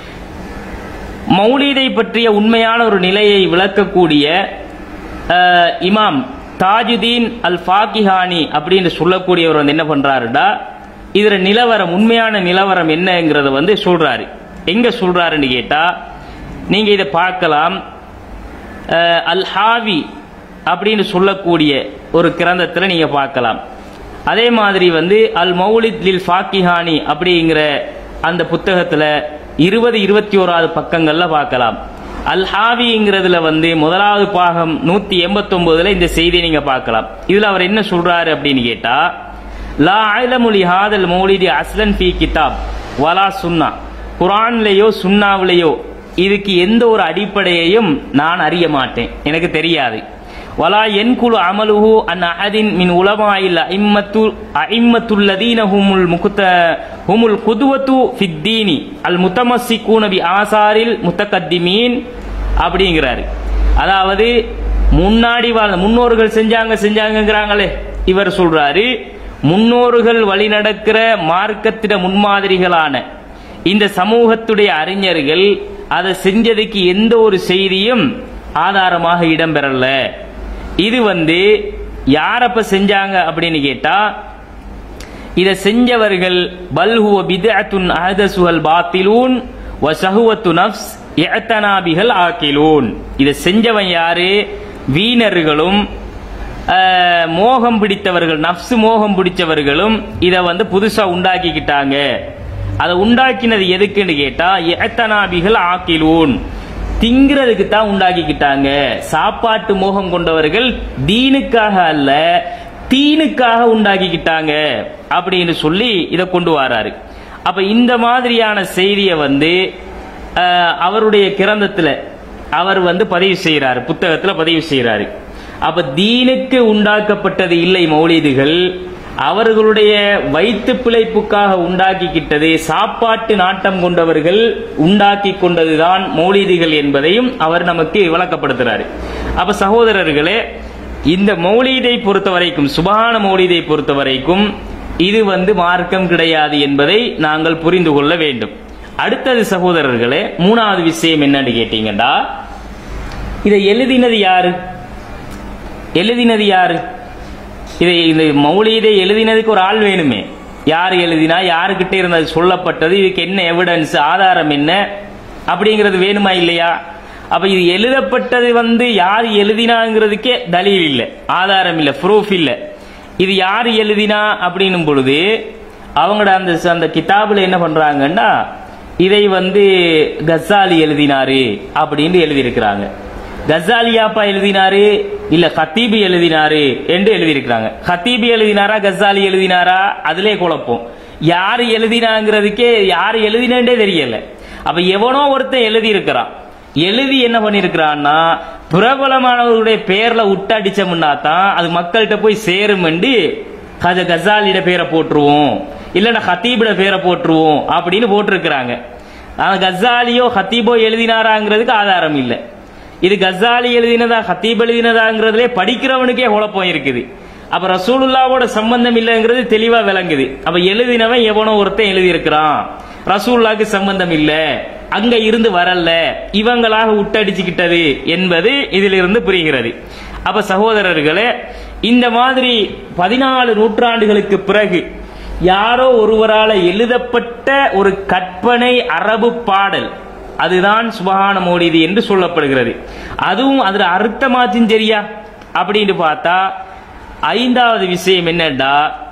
மௌலீதை பற்றிய உண்மையான ஒரு நிலையை விளக்கக்கூடிய அஹ், இமாம் தாஜுதீன் அல் ஃபாகிஹானி அப்படின்னு சொல்லக்கூடியவர் வந்து என்ன பண்றாருடா இதுல நிலவரம் உண்மையான நிலவரம் என்னங்கிறத வந்து சொல்றாரு எங்க சொல்றாருன்னு கேட்டா நீங்க இதை பார்க்கலாம் அஹ், அல் ஹாவி அப்படின்னு சொல்லக்கூடிய ஒரு கிரந்தத்துல நீங்க பார்க்கலாம் அதே மாதிரி வந்து அல் மௌலித் லில் ஃபாக்கிஹானி அப்படிங்கிற அந்த புத்தகத்துல இருபது இருபத்தி ஓராவது பக்கங்கள்ல பார்க்கலாம் அல் ஹாவிங்கிறதுல வந்து முதலாவது பாகம் நூத்தி எண்பத்தி ஒன்பதுல இந்த செய்தியை நீங்க பார்க்கலாம் இதுல அவர் என்ன சொல்றாரு அப்படின்னு கேட்டா லா ஆயிலமுலி ஹாதல் மௌலிதி அஸ்லன் ஃபி கிதாப் வலா சுன்னா குரான்லயோ சுன்னாவிலேயோ இதுக்கு எந்த ஒரு அடிப்படையையும் நான் அறிய மாட்டேன் எனக்கு தெரியாது வலா என் குழு அமலுஹு அன் அஹதின் மின் உலமாயில் அஇம்மத்து அஇம்மத்துல்லதீன ஹுமுல் முகுத்த ஹுமுல் குதுவத்து ஃபித்தீனி அல் முத்தமஸ்ஸிகூன பி ஆசாரில் முத்தகத்திமீன் அப்படிங்கிறாரு அதாவது முன்னாடி வாழ்ந்த முன்னோர்கள் செஞ்சாங்க செஞ்சாங்கங்கிறாங்களே இவர் சொல்றாரு முன்னோர்கள் வழி நடக்கிற மார்க்கத்திட முன்மாதிரிகளான இந்த சமூகத்துடைய அறிஞர்கள் அதை செஞ்சதுக்கு எந்த ஒரு செய்தியும் ஆதாரமாக இடம்பெறல இது வந்து யாரப்ப செஞ்சாங்க அப்படின்னு கேட்டா இதை செஞ்சவர்கள் பல்ஹுவ பிதஅத்துன் அஹதசுஹல் பாத்திலூன் வ ஷஹுவத்து நஃப்ஸ் இஅத்தனாபிகள் ஆக்கிலூன் இதை செஞ்சவன் யாரு வீணர்களும் அஹ், மோகம் பிடித்தவர்கள் நஃப்ஸ் மோகம் பிடிச்சவர்களும் இதை வந்து புதுசா உண்டாக்கிக்கிட்டாங்க அதை உண்டாக்கினது எதுக்குன்னு கேட்டா இஅத்தனாபிகள் ஆக்கிலூன் திங்கிறதுக்கு தான் உண்டாக்கிக்கிட்டாங்க சாப்பாட்டு மோகம் கொண்டவர்கள் தீனுக்காக அல்ல தீனுக்காக உண்டாக்கிக்கிட்டாங்க அப்படின்னு சொல்லி இதை கொண்டு வராரு அப்ப இந்த மாதிரியான செய்தியை வந்து அஹ், அவருடைய கிரந்தத்துல அவர் வந்து பதிவு செய்யறாரு புத்தகத்துல பதிவு செய்யறாரு அப்ப தீனுக்கு உண்டாக்கப்பட்டது இல்லை மௌலிதுகள் அவர்களுடைய வயிற்று பிழைப்புக்காக உண்டாக்கிக்கிட்டது சாப்பாட்டு நாட்டம் கொண்டவர்கள் உண்டாக்கி கொண்டதுதான் மௌலிதுகள் என்பதையும் அவர் நமக்கு விளக்கப்படுத்துறாரு அப்ப சகோதரர்களே இந்த மௌலீதை பொறுத்த வரைக்கும் சுபஹான மௌலீதை பொறுத்த வரைக்கும் இது வந்து மார்க்கம் கிடையாது என்பதை நாங்கள் புரிந்து கொள்ள வேண்டும் அடுத்தது சகோதரர்களே மூணாவது விஷயம் என்னன்னு கேட்டீங்கன்னா இதை எழுதினது யாரு எழுதினது யாரு இதை இந்த மௌலீதை எழுதினதுக்கு ஒரு ஆள் வேணுமே யார் எழுதினா யாருக்கிட்ட இருந்தது சொல்லப்பட்டது இதுக்கு என்ன எவிடன்ஸ் ஆதாரம் என்ன அப்படிங்கிறது வேணுமா இல்லையா அப்ப இது எழுதப்பட்டது வந்து யார் எழுதினாங்கிறதுக்கே தலீல் இல்லை ஆதாரம் இல்லை ப்ரூஃப் இல்லை இது யார் எழுதினா அப்படின்னும் பொழுது அவங்களோட அந்த அந்த கிதாபுல என்ன பண்றாங்கன்னா இதை வந்து கசாலி எழுதினாரு அப்படின்னு எழுதியிருக்கிறாங்க கசாலியாப்பா எழுதினாரு இல்ல ஹத்தீபு எழுதினாரு என்று எழுதியிருக்கிறாங்க ஹத்தீபு எழுதினாரா கசாலி எழுதினாரா அதிலே குழப்பம் யாரு எழுதினாங்கிறதுக்கே யாரு எழுதினே தெரியல அப்ப எவனோ ஒருத்தன் எழுதி இருக்கிறான் எழுதி என்ன பண்ணிருக்கிறான்னா பிரபலமானவருடைய பேர்ல விட்டு அடிச்சோம்னா தான் அது மக்கள்கிட்ட போய் சேரும் கஜ கசாலிட பேரை போட்டுருவோம் இல்லைன்னா ஹத்தீபிட பேரை போட்டுருவோம் அப்படின்னு போட்டிருக்கிறாங்க ஆனா கசாலியோ ஹத்தீபோ எழுதினாராங்கிறதுக்கு ஆதாரம் இல்லை இது கசாலி எழுதினதா ஹத்தீப் எழுதினதாங்கிறதுலே படிக்கிறவனுக்கே குழப்பம் இருக்குது அப்ப ரசூலுல்லாவோட சம்பந்தம் இல்லைங்கிறது தெளிவா விளங்குது அப்ப எழுதினவன் எவனோ ஒருத்தன் எழுதி இருக்கிறான் ரசூலுல்லாக்கு சம்பந்தம் இல்ல அங்க இருந்து வரல இவங்களாக விட்டடிச்சுக்கிட்டது என்பது இதிலிருந்து புரிகிறது அப்ப சகோதரர்களே இந்த மாதிரி பதினாலு நூற்றாண்டுகளுக்கு பிறகு யாரோ ஒருவரால எழுதப்பட்ட ஒரு கற்பனை அரபு பாடல் அதுதான் சுபஹான மோடிது என்று சொல்லப்படுகிறது அதுவும் அதுல அர்த்தமாச்சும் சரியா அப்படின்னு பார்த்தா ஐந்தாவது விஷயம் என்னடா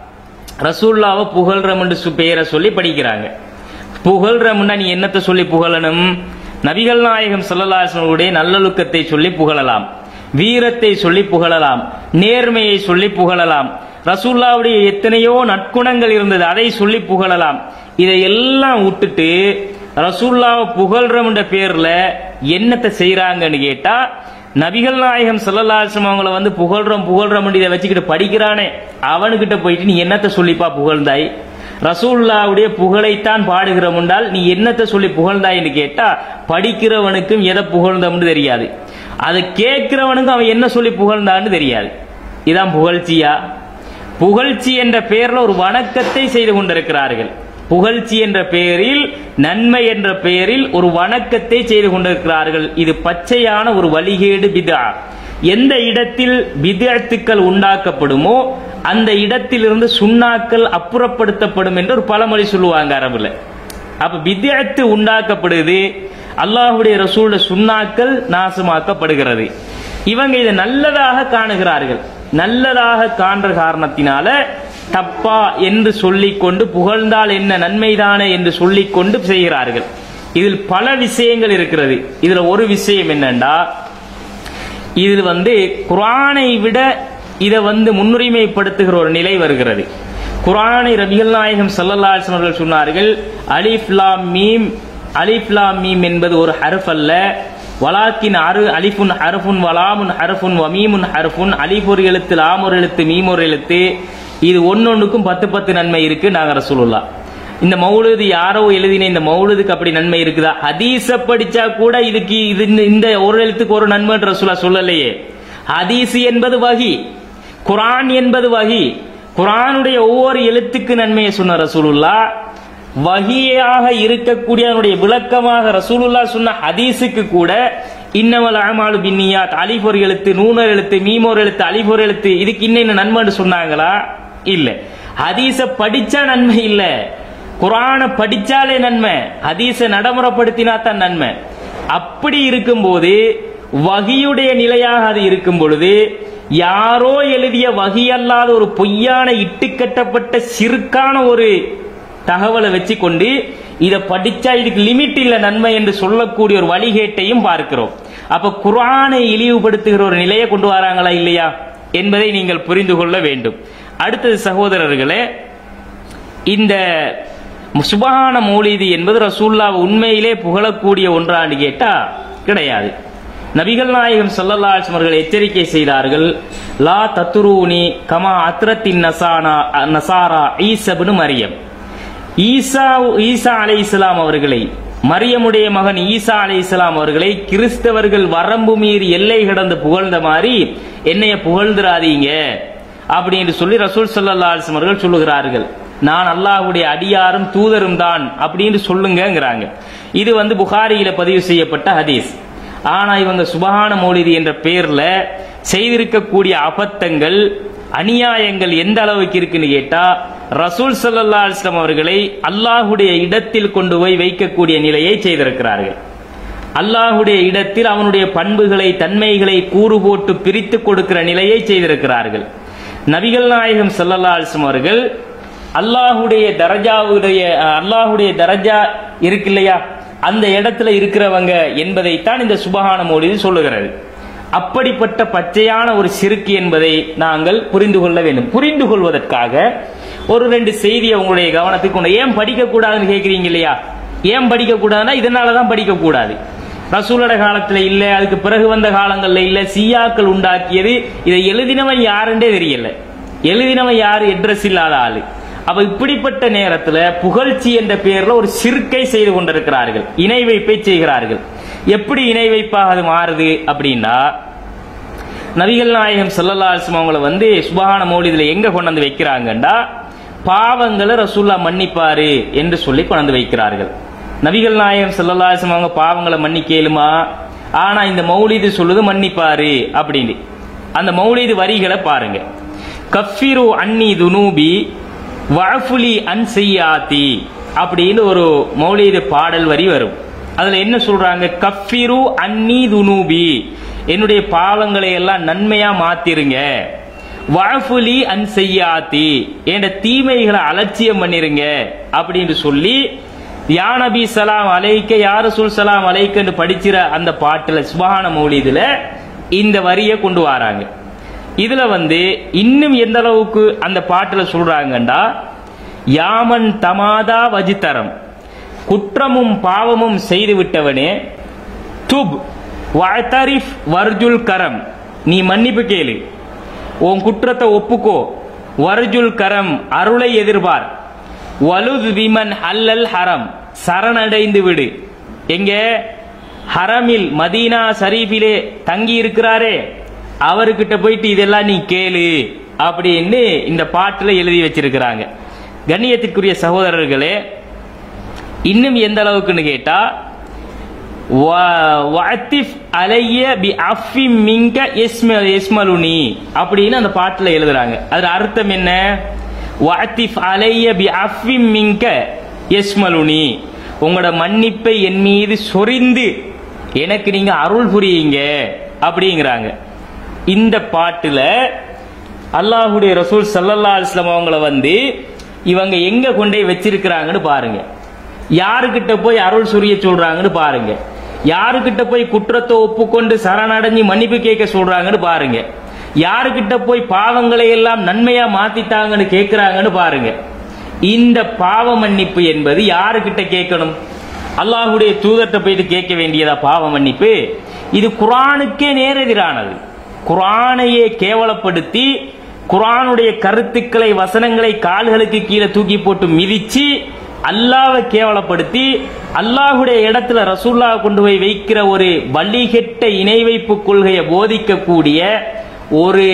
ரசூல்லாவை புகழ்றம் என்று சு- பெயரை சொல்லி படிக்கிறாங்க புகழ்றம்னா நீ என்னத்தை சொல்லி புகழணும் நபிகள் நாயகம் ஸல்லல்லாஹு நல்லொழுக்கத்தை சொல்லி புகழலாம் வீரத்தை சொல்லி புகழலாம் நேர்மையை சொல்லி புகழலாம் ரசூல்லாவுடைய எத்தனையோ நற்குணங்கள் இருந்தது அதை சொல்லி புகழலாம் இதையெல்லாம் விட்டுட்டு ரசூல்லாவை புகழ்றம்ன்ற பேர்ல என்னத்தை செய்றாங்கன்னு கேட்டா நபிகள் நாயகம் ஸல்லல்லாஹு அவங்கள வந்து புகழ்றோம் புகழ்றோம் இதை வச்சுக்கிட்டு படிக்கிறானே அவனுக்கிட்ட போயிட்டு நீ என்னத்தை சொல்லிப்பா புகழ்ந்தாய் ரசூல்லாவுடைய புகழைத்தான் பாடுகிறோம் என்றால் நீ என்னத்தை சொல்லி புகழ்ந்தாய்ன்னு கேட்டா படிக்கிறவனுக்கும் எதை புகழ்ந்தோம்னு தெரியாது அதை கேட்கிறவனுக்கும் அவன் என்ன சொல்லி புகழ்ந்தான்னு தெரியாது இதான் புகழ்ச்சியா புகழ்ச்சி என்ற பெயர்ல ஒரு வணக்கத்தை செய்து கொண்டிருக்கிறார்கள் புகழ்ச்சி என்ற பெயரில் நன்மை என்ற பெயரில் ஒரு வணக்கத்தை செய்து கொண்டிருக்கிறார்கள் இது பச்சையான ஒரு வழிகேடு பிதா எந்த இடத்தில் பிதத்துக்கள் உண்டாக்கப்படுமோ அந்த இடத்திலிருந்து சுண்ணாக்கள் அப்புறப்படுத்தப்படும் என்று ஒரு பழமொழி சொல்லுவாங்க அரபுல அப்ப பித்யத்து உண்டாக்கப்படுது அல்லாஹ்வுடைய ரசூலுடைய சுண்ணாக்கள் நாசமாக்கப்படுகிறது இவங்க இதை நல்லதாக காணுகிறார்கள் நல்லதாக காண்ற காரணத்தினால தப்பா என்று சொல்லிக்கொண்டு புகழ்ந்தால் என்ன நன்மைதானே என்று சொல்லிக்கொண்டு செய்கிறார்கள் இதில் பல விஷயங்கள் இருக்கிறது இதுல ஒரு விஷயம் என்னன்னா இது வந்து குர்ஆனை விட இதை வந்து முன்னுரிமைப்படுத்துகிற ஒரு நிலை வருகிறது குர்ஆனை ரபிகள் நாயகம் ஸல்லல்லாஹு அலைஹி வஸல்லம் அவர்கள் சொன்னார்கள் அலிஃப் லாம் மீம் அலிஃப் லாம் மீம் என்பது ஒரு ஹர்ஃப் அல்ல வலாக்கின் அரு அலிஃபுன் ஹர்ஃபுன் வலாமுன் ஹர்ஃபுன் வமீமுன் ஹர்ஃபுன் அலிஃப் ஒரு எழுத்து லாம் ஒரு எழுத்து மீம் ஒரு எழுத்து இது ஒன்னொன்னுக்கும் பத்து பத்து நன்மை இருக்கு நாங்க ரசூலுல்லா இந்த மௌலுது யாரோ எழுதின இந்த மௌலுதுக்கு அப்படி நன்மை இருக்குதா ஹதீஸ படிச்சா கூட இதுக்கு இது இந்த- இந்த ஒரு எழுத்துக்கு ஒரு நன்மை ரசூலா சொல்லலையே ஹதீஸ் என்பது வகி குர்ஆன் என்பது வகி குர்ஆனுடைய ஒவ்வொரு எழுத்துக்கு நன்மையை சொன்ன ரசூலுல்லா வகியாக இருக்கக்கூடிய அதனுடைய விளக்கமாக ரசூலுல்லா சொன்ன ஹதீஸுக்கு கூட இன்னமல் அமாலு பின்னியாத் அலிஃப் ஒரு எழுத்து நூனர் எழுத்து மீமோர் எழுத்து அலிஃப் ஒரு எழுத்து இதுக்கு இன்னும் நன்மைன்னு சொன்னாங்களா இல்ல ஹதீஸ படிச்சா நன்மை இல்ல குர்ஆனை படிச்சாலே நன்மை ஹதீஸ நடைமுறைப்படுத்தினா தான் நன்மை அப்படி இருக்கும்போது வகியுடைய நிலையாக அது இருக்கும் பொழுது யாரோ எழுதிய வகி அல்லாத ஒரு பொய்யான இட்டுக்கட்டப்பட்ட சிறுக்கான ஒரு தகவலை வச்சுக்கொண்டு இதை படிச்சா இதுக்கு லிமிட் இல்ல நன்மை என்று சொல்லக்கூடிய ஒரு வழிகேட்டையும் பார்க்கிறோம் அப்ப குர்ஆனை இழிவுபடுத்துகிற ஒரு நிலையை கொண்டு வராங்களா இல்லையா என்பதை நீங்கள் புரிந்து கொள்ள வேண்டும் அடுத்தது சகோதரர்களே இந்த சுபஹான மௌலிதி என்பது ரசூல்லா உண்மையிலே புகழக்கூடிய ஒன்றான்னு கேட்டா கிடையாது நபிகள் நாயகம் ஸல்லல்லாஹு அலைஹி வஸல்லம் அவர்கள் எச்சரிக்கை செய்தார்கள் லா தத்துரூனி கமா அத்ரத்தின் நசானா நசாரா ஈசப்னு மரியம் ஈசா ஈசா அலை இஸ்லாம் அவர்களை மரியமுடைய மகன் ஈசா அலை இஸ்லாம் அவர்களை கிறிஸ்தவர்கள் வரம்பு மீறி எல்லை கடந்து புகழ்ந்த மாதிரி என்னைய புகழ்ந்துராதீங்க அப்படின்னு சொல்லி ரசூல் ஸல்லல்லாஹு அலைஹி வஸல்லம் அவர்கள் சொல்லுகிறார்கள் நான் அல்லாஹ்வுடைய அடியாரும் தூதரும் தான் அப்படின்னு சொல்லுங்கங்கிறாங்க இது வந்து புகாரியில பதிவு செய்யப்பட்ட ஹதீஸ் ஆனா இவங்க சுபஹான மௌலிதி என்ற பெயர்ல செய்திருக்கக்கூடிய அபத்தங்கள் அநியாயங்கள் எந்த அளவுக்கு இருக்குன்னு கேட்டா ரசூல் ஸல்லல்லாஹு அலைஹி வஸல்லம் அவர்களை அல்லாஹ்வுடைய இடத்தில் கொண்டு போய் வைக்கக்கூடிய நிலையை செய்திருக்கிறார்கள் அல்லாஹ்வுடைய இடத்தில் அவனுடைய பண்புகளை தன்மைகளை கூறு போட்டு பிரித்து கொடுக்கிற நிலையை செய்திருக்கிறார்கள் நபிகள் நாயகம் ஸல்லல்லாஹு அலைஹி வஸல்லம் அவர்கள் அல்லாஹுடைய தரஜாவுடைய அஹ், அல்லாஹுடைய தரஜா இருக்கு இல்லையா அந்த இடத்துல இருக்கிறவங்க என்பதைத்தான் இந்த சுபஹான மௌலிது சொல்லுகிறது அப்படிப்பட்ட பச்சையான ஒரு சிறுக்கு என்பதை நாங்கள் புரிந்து கொள்ள வேண்டும் புரிந்து கொள்வதற்காக ஒரு ரெண்டு செய்தியை உங்களுடைய கவனத்துக்கு கொண்டு ஏன் படிக்க கூடாதுன்னு கேக்குறீங்க இல்லையா ஏன் படிக்க கூடாதுன்னா இதனால தான் படிக்க கூடாது ரசூலோட காலத்துல இல்ல அதுக்கு பிறகு வந்த காலங்கள்ல இல்ல சியாக்கள் உண்டாக்கியது இதை எழுதினவன் யாருன்றே தெரியல எழுதினவன் யாரு அட்ரஸ் இல்லாத ஆளு அப்ப இப்படிப்பட்ட நேரத்துல புகழ்ச்சி என்ற பெயர்ல ஒரு சிறுக்கை செய்து கொண்டிருக்கிறார்கள் இணை வைப்பை செய்கிறார்கள் எப்படி இணை வைப்பாக அது மாறுது அப்படின்னா நபிகள் நாயகம் ஸல்லல்லாஹு அலைஹி வஸல்லம் அவங்கள வந்து சுபஹான மௌலிதுல எங்க கொண்டு வந்து வைக்கிறாங்கண்டா பாவங்களை ரசூல்லா மன்னிப்பாரு என்று சொல்லி கொண்டு வந்து வைக்கிறார்கள் நபிகள் நாயகம் ஸல்லல்லாஹு அலைஹி வஸல்லம் அவங்க பாவங்களை மன்னிக்கலுமா ஆனா இந்த மௌலிது சொல்லுது மன்னிப்பாரு அப்படின்னு அந்த மௌலிது வரிகளை பாருங்க கஃபிரு அன்னி துனூபி வஃபுலி அன் செய்யாத்தி அப்படின்னு ஒரு மௌலிது பாடல் வரி வரும் அதுல என்ன சொல்றாங்க கஃபிரு அன்னி துனூபி என்னுடைய பாவங்களை எல்லாம் நன்மையா மாத்திருங்க வஃபுலி அன் செய்யாத்தி என்ற தீமைகளை அலட்சியம் பண்ணிருங்க அப்படின்னு சொல்லி யா நபி சலாம் அலைக்க யார் சுல் சலாம் அலைக்கன்னு படிச்சிற அந்த பாட்டுல சுபஹான மௌலிதுல இந்த வரியை கொண்டு வராங்க இதுல வந்து இன்னும் எந்த அளவுக்கு அந்த பாட்டுல சொல்றாங்கண்டா யாமன் தமாதா வஜித்தரம் குற்றமும் பாவமும் செய்து விட்டவனே துப் வஅதரிஃப் வர்ஜுல் கரம் நீ மன்னிப்பு கேளு உன் குற்றத்தை ஒப்புக்கோ வர்ஜுல் கரம் அருளை எதிர்பார் வலுத் விமன் அல்லல் ஹரம் சரணடைந்து விடு எங்க ஹரமில் மதீனா ஷரீஃபிலே தங்கி இருக்கிறாரே அவர்கிட்ட போயிட்டு இதெல்லாம் நீ கேளு அப்படின்னு இந்த பாட்டுல எழுதி வச்சிருக்கிறாங்க கண்ணியத்திற்குரிய சகோதரர்களே இன்னும் எந்த அளவுக்குன்னு கேட்டா வ- வஅத்திஃப் அலைய பி அஃபி மிங்க எஸ்ம எஸ்மலுனி அப்படின்னு அந்த பாட்டுல எழுதுறாங்க அதுல அர்த்தம் என்ன வஅத்திஃப் அலைய பி அஃபி மிங்க எஸ்மலுனி உங்களோட மன்னிப்பை என் மீது சொரிந்து எனக்கு நீங்க அருள் புரியுங்க அப்படிங்கிறாங்க இந்த பாட்டுல அல்லாஹுடைய ரசூல் ஸல்லல்லாஹு அலைஹி வஸல்லம் அவங்கள வந்து இவங்க எங்க கொண்டே வச்சிருக்கிறாங்கன்னு பாருங்க யாருக்கிட்ட போய் அருள் சுரிய சொல்றாங்கன்னு பாருங்க யாருக்கிட்ட போய் குற்றத்தை ஒப்புக்கொண்டு சரணடைஞ்சு மன்னிப்பு கேட்க சொல்றாங்கன்னு பாருங்க யாருக்கிட்ட போய் பாவங்களை எல்லாம் நன்மையா மாத்திட்டாங்கன்னு கேட்கிறாங்கன்னு பாருங்க இந்த பாவ மன்னிப்பு என்பது யாருக்கிட்ட கேட்கணும் அல்லாஹுடைய தூதர்கிட்ட போயிட்டு கேட்க வேண்டியதா பாவ மன்னிப்பு இது குரானுக்கே நேரெதிரானது குரானையே கேவலப்படுத்தி குரானுடைய கருத்துக்களை வசனங்களை கால்களுக்கு கீழே தூக்கி போட்டு மிதிச்சு அல்லாவை கேவலப்படுத்தி அல்லாஹுடைய இடத்துல ரசூல்லாவை கொண்டு போய் வைக்கிற ஒரு வழிகெட்ட இணை வைப்பு கொள்கையை போதிக்கக்கூடிய ஒரு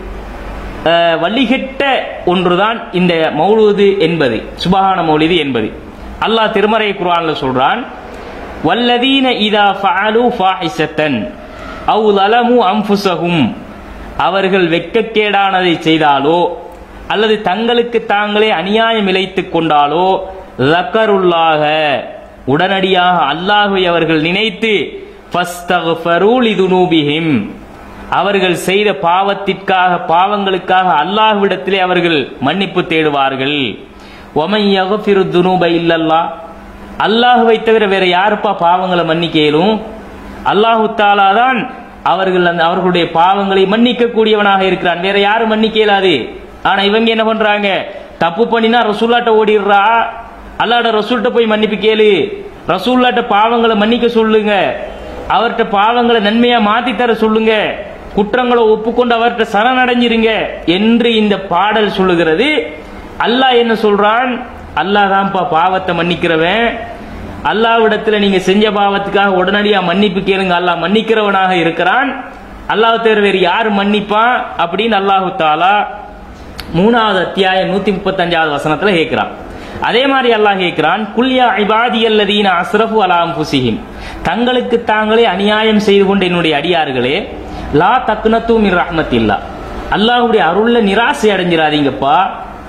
அஹ், வழிகெட்ட ஒன்றுதான் இந்த மௌலூது என்பது சுபஹான மௌலிது என்பது அல்லாஹ் திருமறை குர்ஆன்ல சொல்றான் வல்லதீன இதா ஃபஅலு ஃபாஹிஷத்தன் அவு லலமு அன்ஃபுஸஹும் அவர்கள் வெட்கக்கேடானதை செய்தாலோ அல்லது தங்களுக்கு தாங்களே அநியாயம் இழைத்துக் கொண்டாலோ லக்கருல்லாக உடனடியாக அல்லாஹ்வை அவர்கள் நினைத்து ஃபஸ்தக்ஃபரு லிதுனூபிஹிம் அவர்கள் செய்த பாவத்திற்காக பாவங்களுக்காக அல்லாஹ்விடத்திலே அவர்கள் மன்னிப்பு தேடுவார்கள் ஒமன் யகஃபிரு துனூப இல்லல்லாஹ் அல்லாஹ்வை தவிர வேற யாருப்பா பாவங்களை மன்னிக்க இயலும் அல்லாஹு தாலா தான் அவர்கள் அந்த அவர்களுடைய பாவங்களை மன்னிக்க கூடியவனாக இருக்கிறான் வேற யாரும் மன்னிக்க இயலாது ஆனா இவங்க என்ன பண்றாங்க தப்பு பண்ணினா ரசூல்லாட்ட ஓடிடுறா அல்லாட ரசூல்கிட்ட போய் மன்னிப்பு கேளு ரசூல்லாட்ட பாவங்களை மன்னிக்க சொல்லுங்க அவர்கிட்ட பாவங்களை நன்மையா மாத்தி தர சொல்லுங்க குற்றங்களை ஒப்புக்கொண்டு அவர்கிட்ட சரணடைஞ்சிருங்க என்று இந்த பாடல் சொல்லுகிறது அல்லாஹ் என்ன சொல்றான் அல்லாஹ் தான்ப்பா பாவத்தை மன்னிக்கிறவன் அல்லாஹ்விடத்துல நீங்க செஞ்ச பாவத்துக்காக உடனடியா மன்னிப்பு கேளுங்க அல்லாஹ் மன்னிக்கிறவனாக இருக்கிறான் அல்லாஹ் தவிர வேறு யார் மன்னிப்பான் அப்படின்னு அல்லாஹு தாலா மூணாவது அத்தியாயம் நூத்தி முப்பத்தஞ்சாவது வசனத்துல கேட்கிறான் அதே மாதிரி அல்லாஹ் கேட்கிறான் குல்யா இபாதியல்லதீன அஸ்ரஃபு அலாம் புசிஹிம் தங்களுக்கு தாங்களே அநியாயம் செய்து கொண்ட என்னுடைய அடியார்களே லா தக்னத்து மின் ரஹ்மத்தில்லா அல்லாஹ்வுடைய அருள்ல நிராசை அடைஞ்சிராதீங்கப்பா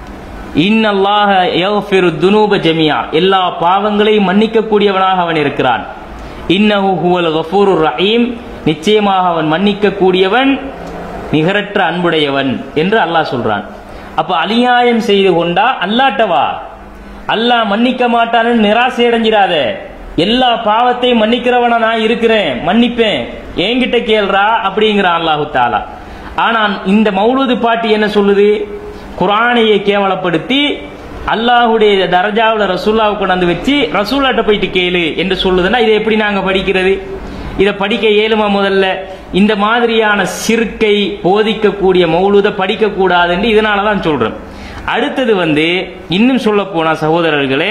இன்னல்லாஹ யக்ஃபிரு துனூப ஜமியா எல்லா பாவங்களையும் மன்னிக்க கூடியவனாக அவன் இருக்கிறான் இன்னஹு ஹுவல் கஃபூருர் ரஹீம் நிச்சயமாக அவன் மன்னிக்க கூடியவன் நிகரற்ற அன்புடையவன் என்று அல்லாஹ் சொல்றான் அப்ப அநியாயம் செய்து கொண்டா அல்லாட்டவா அல்லாஹ் மன்னிக்க மாட்டான்னு நிராசை அடைஞ்சிடாத எல்லா பாவத்தையும் மன்னிக்கிறவனா நான் இருக்கிறேன் மன்னிப்பேன் என்கிட்ட கேள்றா அப்படிங்கிறான் அல்லாஹு தாலா ஆனா இந்த மௌலூது பாட்டு என்ன சொல்லுது குரானையை கேவலப்படுத்தி அல்லாஹுடைய தரஜாவில் ரசூல்லாவை கொண்டாந்து வச்சு ரசூல்லாட்ட போயிட்டு கேளு என்று சொல்லுதுன்னா இதை எப்படி நாங்க படிக்கிறது இதை படிக்க இயலுமா முதல்ல இந்த மாதிரியான சிற்கை போதிக்கக்கூடிய மௌலுத படிக்க கூடாதுன்னு இதனால தான் சொல்றேன் அடுத்தது வந்து இன்னும் சொல்ல போனா சகோதரர்களே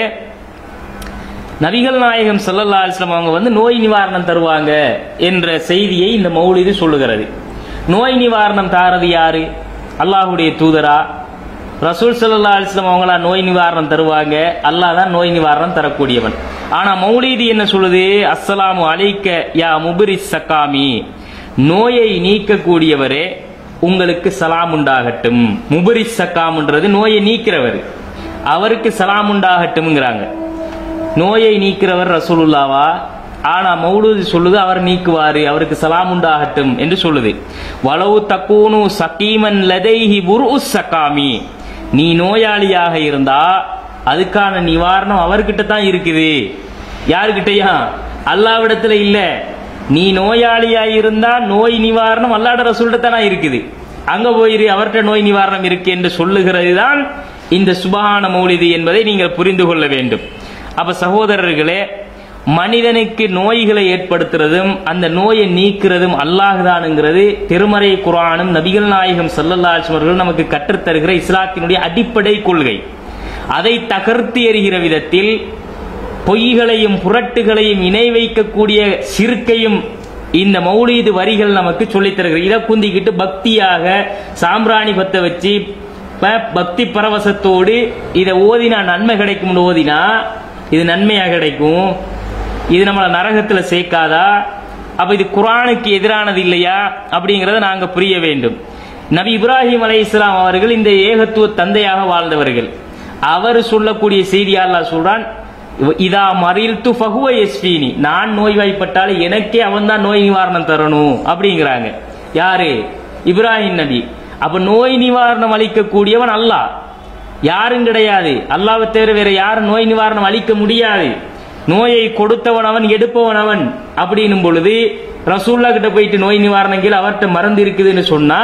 நபிகள் நாயகம் ஸல்லல்லாஹு அலைஹி வஸல்லம் அவங்க வந்து நோய் நிவாரணம் தருவாங்க என்ற செய்தியை இந்த மௌலிது சொல்லுகிறது நோய் நிவாரணம் தாரது யாரு அல்லாஹ்வுடைய தூதரா ரசூல் ஸல்லல்லாஹு அலைஹி வஸல்லம் அவங்களா நோய் நிவாரணம் தருவாங்க அல்லாஹ் தான் நோய் நிவாரணம் தரக்கூடியவன் ஆனா மௌலிது என்ன சொல்லுது அஸ்ஸலாமு அலைக்க யா முபரிஸ் சக்காமி நோயை நீக்கக்கூடியவரே உங்களுக்கு சலாம் உண்டாகட்டும் முபரிஸ் சக்காம்ன்றது நோயை நீக்கிறவர் அவருக்கு சலாம் உண்டாகட்டும்ங்கிறாங்க நோயை நீக்கிறவர் ரசூலுல்லாவா ஆனா மௌலூது சொல்லுது அவர் நீக்குவாரு அவருக்கு சலாம் உண்டாகட்டும் என்று சொல்லுது வலவு தக்கூனு சகீமன் லதைஹி புர்உஸ் சகாமி நீ நோயாளியாக இருந்தா அதுக்கான நிவாரணம் அவர்கிட்ட தான் இருக்குது யாருக்கிட்டயா அல்லாவிடத்துல இல்ல நீ நோயாளியா இருந்தா நோய் நிவாரணம் அல்லாட ரசூல்கிட்ட தானே இருக்குது அங்க போயிரு அவர்கிட்ட நோய் நிவாரணம் இருக்கு என்று சொல்லுகிறது தான் இந்த சுபஹான மௌலிது என்பதை நீங்கள் புரிந்து கொள்ள வேண்டும் அப்ப சகோதரர்களே மனிதனுக்கு நோய்களை ஏற்படுத்துறதும் அந்த நோயை நீக்கிறதும் அல்லாஹ்தானுங்கிறது திருமறை குரானும் நபிகள் நாயகம் ஸல்லல்லாஹு அலைஹி வஸல்லம் நமக்கு கற்றுத்தருகிற இஸ்லாத்தினுடைய அடிப்படை கொள்கை அதை தகர்த்து எறிகிற விதத்தில் பொய்களையும் புரட்டுகளையும் இணை வைக்கக்கூடிய சிறுக்கையும் இந்த மௌலீது வரிகள் நமக்கு சொல்லித் தருகிறது இதை குந்திக்கிட்டு பக்தியாக சாம்பிராணி பத்த வச்சு ப- பக்தி பரவசத்தோடு இதை ஓதினா நன்மை கிடைக்கும்னு ஓதினா இது நன்மையா கிடைக்கும் இது நம்மளை நரகத்துல சேர்க்காதா அப்ப இது குரானுக்கு எதிரானது இல்லையா அப்படிங்கறத நாங்க புரிய வேண்டும் நபி இப்ராஹிம் அலை இஸ்லாம் அவர்கள் இந்த ஏகத்துவ தந்தையாக வாழ்ந்தவர்கள் அவர் சொல்லக்கூடிய செய்தி அல்லாஹ் சொல்றான் இதா மறில் து ஃபஹுவ யஸ்ஃபீனி நான் நோய்வாய்ப்பட்டால் எனக்கே அவன் தான் நோய் நிவாரணம் தரணும் அப்படிங்கிறாங்க யாரு இப்ராஹிம் நபி அப்ப நோய் நிவாரணம் அளிக்கக்கூடியவன் அல்லாஹ் யாரும் கிடையாது அல்லாவை தவிர வேற யாரும் நோய் நிவாரணம் அளிக்க முடியாது நோயை கொடுத்தவன் அவன் எடுப்பவன் அவன் அப்படின்னும் பொழுது ரசூல்லா கிட்ட போயிட்டு நோய் நிவாரணம் கீழே அவர்கிட்ட மருந்து இருக்குதுன்னு சொன்னா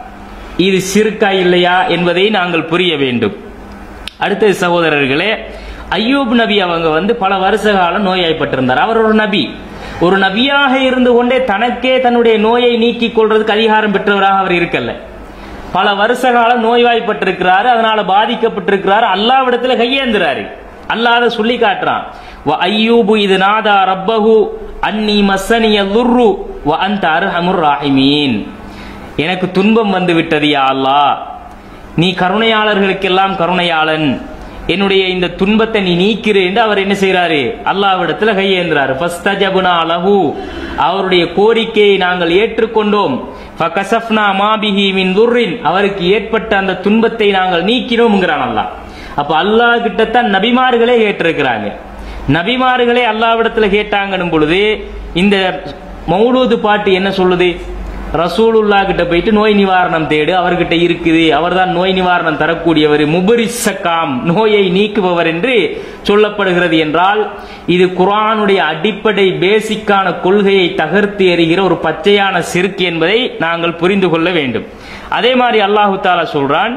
இது சிறுக்கா இல்லையா என்பதை நாங்கள் புரிய வேண்டும் அடுத்தது சகோதரர்களே ஐயூப் நபி அவங்க வந்து பல வருஷ காலம் நோயாய்ப்பட்டிருந்தார் அவர் ஒரு நபி ஒரு நபியாக இருந்து கொண்டே தனக்கே தன்னுடைய நோயை நீக்கிக் கொள்றதுக்கு அதிகாரம் பெற்றவராக அவர் இருக்கல்ல பல வருஷ காலம் நோய்வாய்ப்பட்டிருக்கிறாரு அதனால பாதிக்கப்பட்டிருக்கிறாரு அல்லாவிடத்துல கையேந்துறாரு அல்லாத சொல்லி காட்டுறான் வ ஐயூபு இது நாதா ரப்பஹு அன்னி மஸ்ஸனிய லுர்ரு வ அந்த அர்ஹமுர் ராஹிமீன் எனக்கு துன்பம் வந்து விட்டது யா அல்லாஹ் நீ கருணையாளர்களுக்கெல்லாம் கருணையாளன் என்னுடைய இந்த துன்பத்தை நீ நீக்கிறு என்று அவர் என்ன செய்யறாரு அல்லாவிடத்துல கையேந்திராரு ஃபஸ்தஜபுனா லஹு அவருடைய கோரிக்கையை நாங்கள் ஏற்றுக்கொண்டோம் ஃபகசஃப்னா மாபிஹி மின் துர்ரின் அவருக்கு ஏற்பட்ட அந்த துன்பத்தை நாங்கள் நீக்கினோம்ங்கிறான் அல்லாஹ் அப்ப அல்லாஹ் கிட்டத்தான் நபிமார்களே கேட்டிருக்கிறாங்க நபிமார்களே அல்லாவிடத்துல கேட்டாங்கன்னும் பொழுது இந்த மௌலூது பாட்டு என்ன சொல்லுது ரசூலுல்லா கிட்ட போயிட்டு நோய் நிவாரணம் தேடு அவர்கிட்ட இருக்குது அவர்தான் நோய் நிவாரணம் தரக்கூடியவர் முபரிசக்காம் நோயை நீக்குபவர் என்று சொல்லப்படுகிறது என்றால் இது குர்ஆனுடைய அடிப்படை பேசிக்கான கொள்கையை தகர்த்து எறிகிற ஒரு பச்சையான சிறுக்கு என்பதை நாங்கள் புரிந்து கொள்ள வேண்டும் அதே மாதிரி அல்லாஹு தாலா சொல்றான்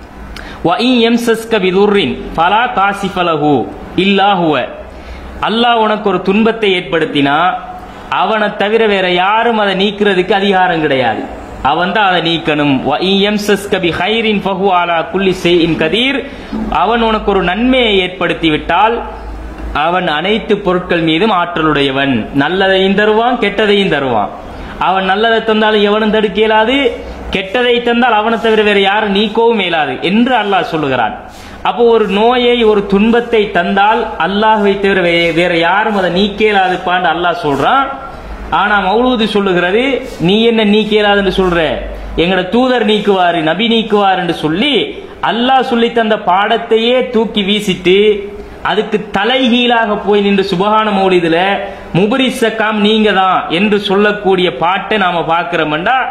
وَإِن يَمْسَسْكَ بِضُرٍّ فَلَا كَاشِفَ لَهُ إِلَّا هُوَ அல்லாஹ் உனக்கு ஒரு துன்பத்தை ஏற்படுத்தினா அவனை தவிர வேற யாரும் அதை நீக்கிறதுக்கு அதிகாரம் கிடையாது அவன் தான் அதை நீக்கணும் وَإِن يَمْسَسْكَ بِخَيْرٍ فَهُوَ عَلَى كُلِّ شَيْءٍ قَدِيرٌ அவன் உனக்கு ஒரு நன்மையை ஏற்படுத்தி விட்டால் அவன் அனைத்து பொருட்கள் மீதும் ஆற்றலுடையவன் நல்லதையும் தருவான் கெட்டதையும் தருவான் அவன் நல்லதை தந்தாலும் எவனும் தடுக்க இயலாது கெட்டதை தந்தால் அவனை தவிர வேற யாரும் நீக்கவும் இயலாது என்று அல்லாஹ் சொல்லுகிறான் அப்போ ஒரு நோயை ஒரு துன்பத்தை தந்தால் அல்லாஹ்வை தவிர வே- வேற யாரும் அதை நீக்க இயலாதுப்பான்னு அல்லாஹ் சொல்றான் ஆனா மௌலூது சொல்லுகிறது நீ என்ன நீக்க இயலாதுன்னு சொல்ற எங்கட தூதர் நீக்குவாரு நபி நீக்குவார் என்று சொல்லி அல்லாஹ் சொல்லி தந்த பாடத்தையே தூக்கி வீசிட்டு அதுக்கு தலைகீழாக போய் நின்று சுபகான மௌலிதுல முபரிசக்காம் நீங்க தான் என்று சொல்லக்கூடிய பாட்டை நாம பார்க்கிறோம்டா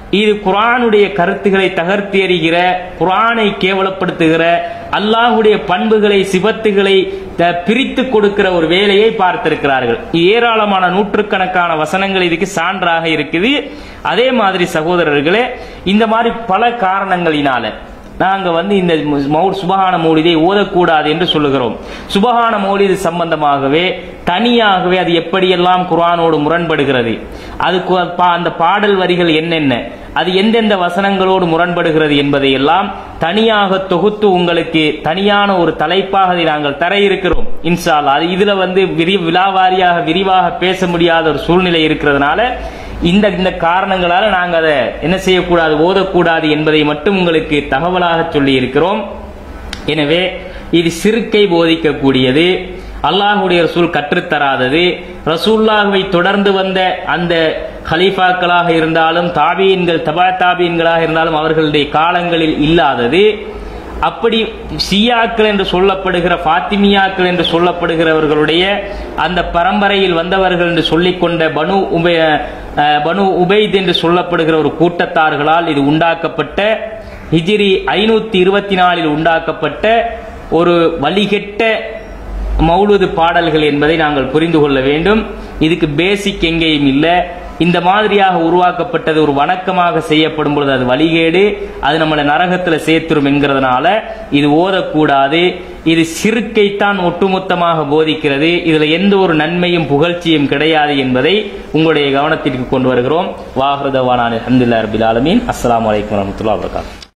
இது குரானுடைய கருத்துக்களை தகர்த்து எறிகிற குரானை கேவலப்படுத்துகிற அல்லாஹுடைய பண்புகளை சிபத்துகளை த- பிரித்து கொடுக்கிற ஒரு வேலையை பார்த்திருக்கிறார்கள் ஏராளமான நூற்றுக்கணக்கான வசனங்கள் இதுக்கு சான்றாக இருக்குது அதே மாதிரி சகோதரர்களே இந்த மாதிரி பல காரணங்களினால நாங்க வந்து இந்த மௌ- சுபஹான மௌலிதை ஓதக்கூடாது என்று சொல்லுகிறோம் சுபஹான மௌலிது சம்பந்தமாகவே தனியாகவே அது எப்படியெல்லாம் குர்ஆனோடு முரண்படுகிறது அதுக்கு பா- அந்த பாடல் வரிகள் என்னென்ன அது எந்தெந்த வசனங்களோடு முரண்படுகிறது என்பதை எல்லாம் தனியாக தொகுத்து உங்களுக்கு தனியான ஒரு தலைப்பாக அதை நாங்கள் தர இருக்கிறோம் இன்ஷா அல்லாஹ். அது இதுல வந்து விரி விலாவாரியாக விரிவாக பேச முடியாத ஒரு சூழ்நிலை இருக்கிறதுனால இந்த இந்த காரணங்களால நாங்க அதை என்ன செய்யக்கூடாது ஓதக்கூடாது என்பதை மட்டும் உங்களுக்கு தகவலாக சொல்லி இருக்கிறோம் எனவே இது சிறுக்கை போதிக்கக்கூடியது அல்லாஹுடைய ரசூல் கற்றுத்தராதது ரசூல்லாவை தொடர்ந்து வந்த அந்த கலீஃபாக்களாக இருந்தாலும் தாபீன்கள் தபா தாபீன்களாக இருந்தாலும் அவர்களுடைய காலங்களில் இல்லாதது அப்படி ஷியாக்கள் என்று சொல்லப்படுகிற ஃபாத்திமியாக்கள் என்று சொல்லப்படுகிறவர்களுடைய அந்த பரம்பரையில் வந்தவர்கள் என்று சொல்லிக்கொண்ட பனு உபை அஹ், பனு உபைத் என்று சொல்லப்படுகிற ஒரு கூட்டத்தார்களால் இது உண்டாக்கப்பட்ட ஹிஜ்ரி ஐநூத்தி இருபத்தி நாலில் உண்டாக்கப்பட்ட ஒரு வழிகெட்ட மௌலுது பாடல்கள் என்பதை நாங்கள் புரிந்து கொள்ள வேண்டும் இதுக்கு பேசிக் எங்கேயும் இல்லை இந்த மாதிரியாக உருவாக்கப்பட்டது ஒரு வணக்கமாக செய்யப்படும் பொழுது அது வழிகேடு அது நம்மளை நரகத்தில் சேர்த்துரும் என்கிறதுனால இது ஓதக்கூடாது இது சிறுக்கைத்தான் ஒட்டுமொத்தமாக போதிக்கிறது இதுல எந்த ஒரு நன்மையும் புகழ்ச்சியும் கிடையாது என்பதை உங்களுடைய கவனத்திற்கு கொண்டு வருகிறோம் வாஹ்ரதவானான் அஹமதுல்லா ரபில் ஆலமீன் அஸ்ஸலாமு அலைக்கும் வரமத்துல்லா வரகாத்து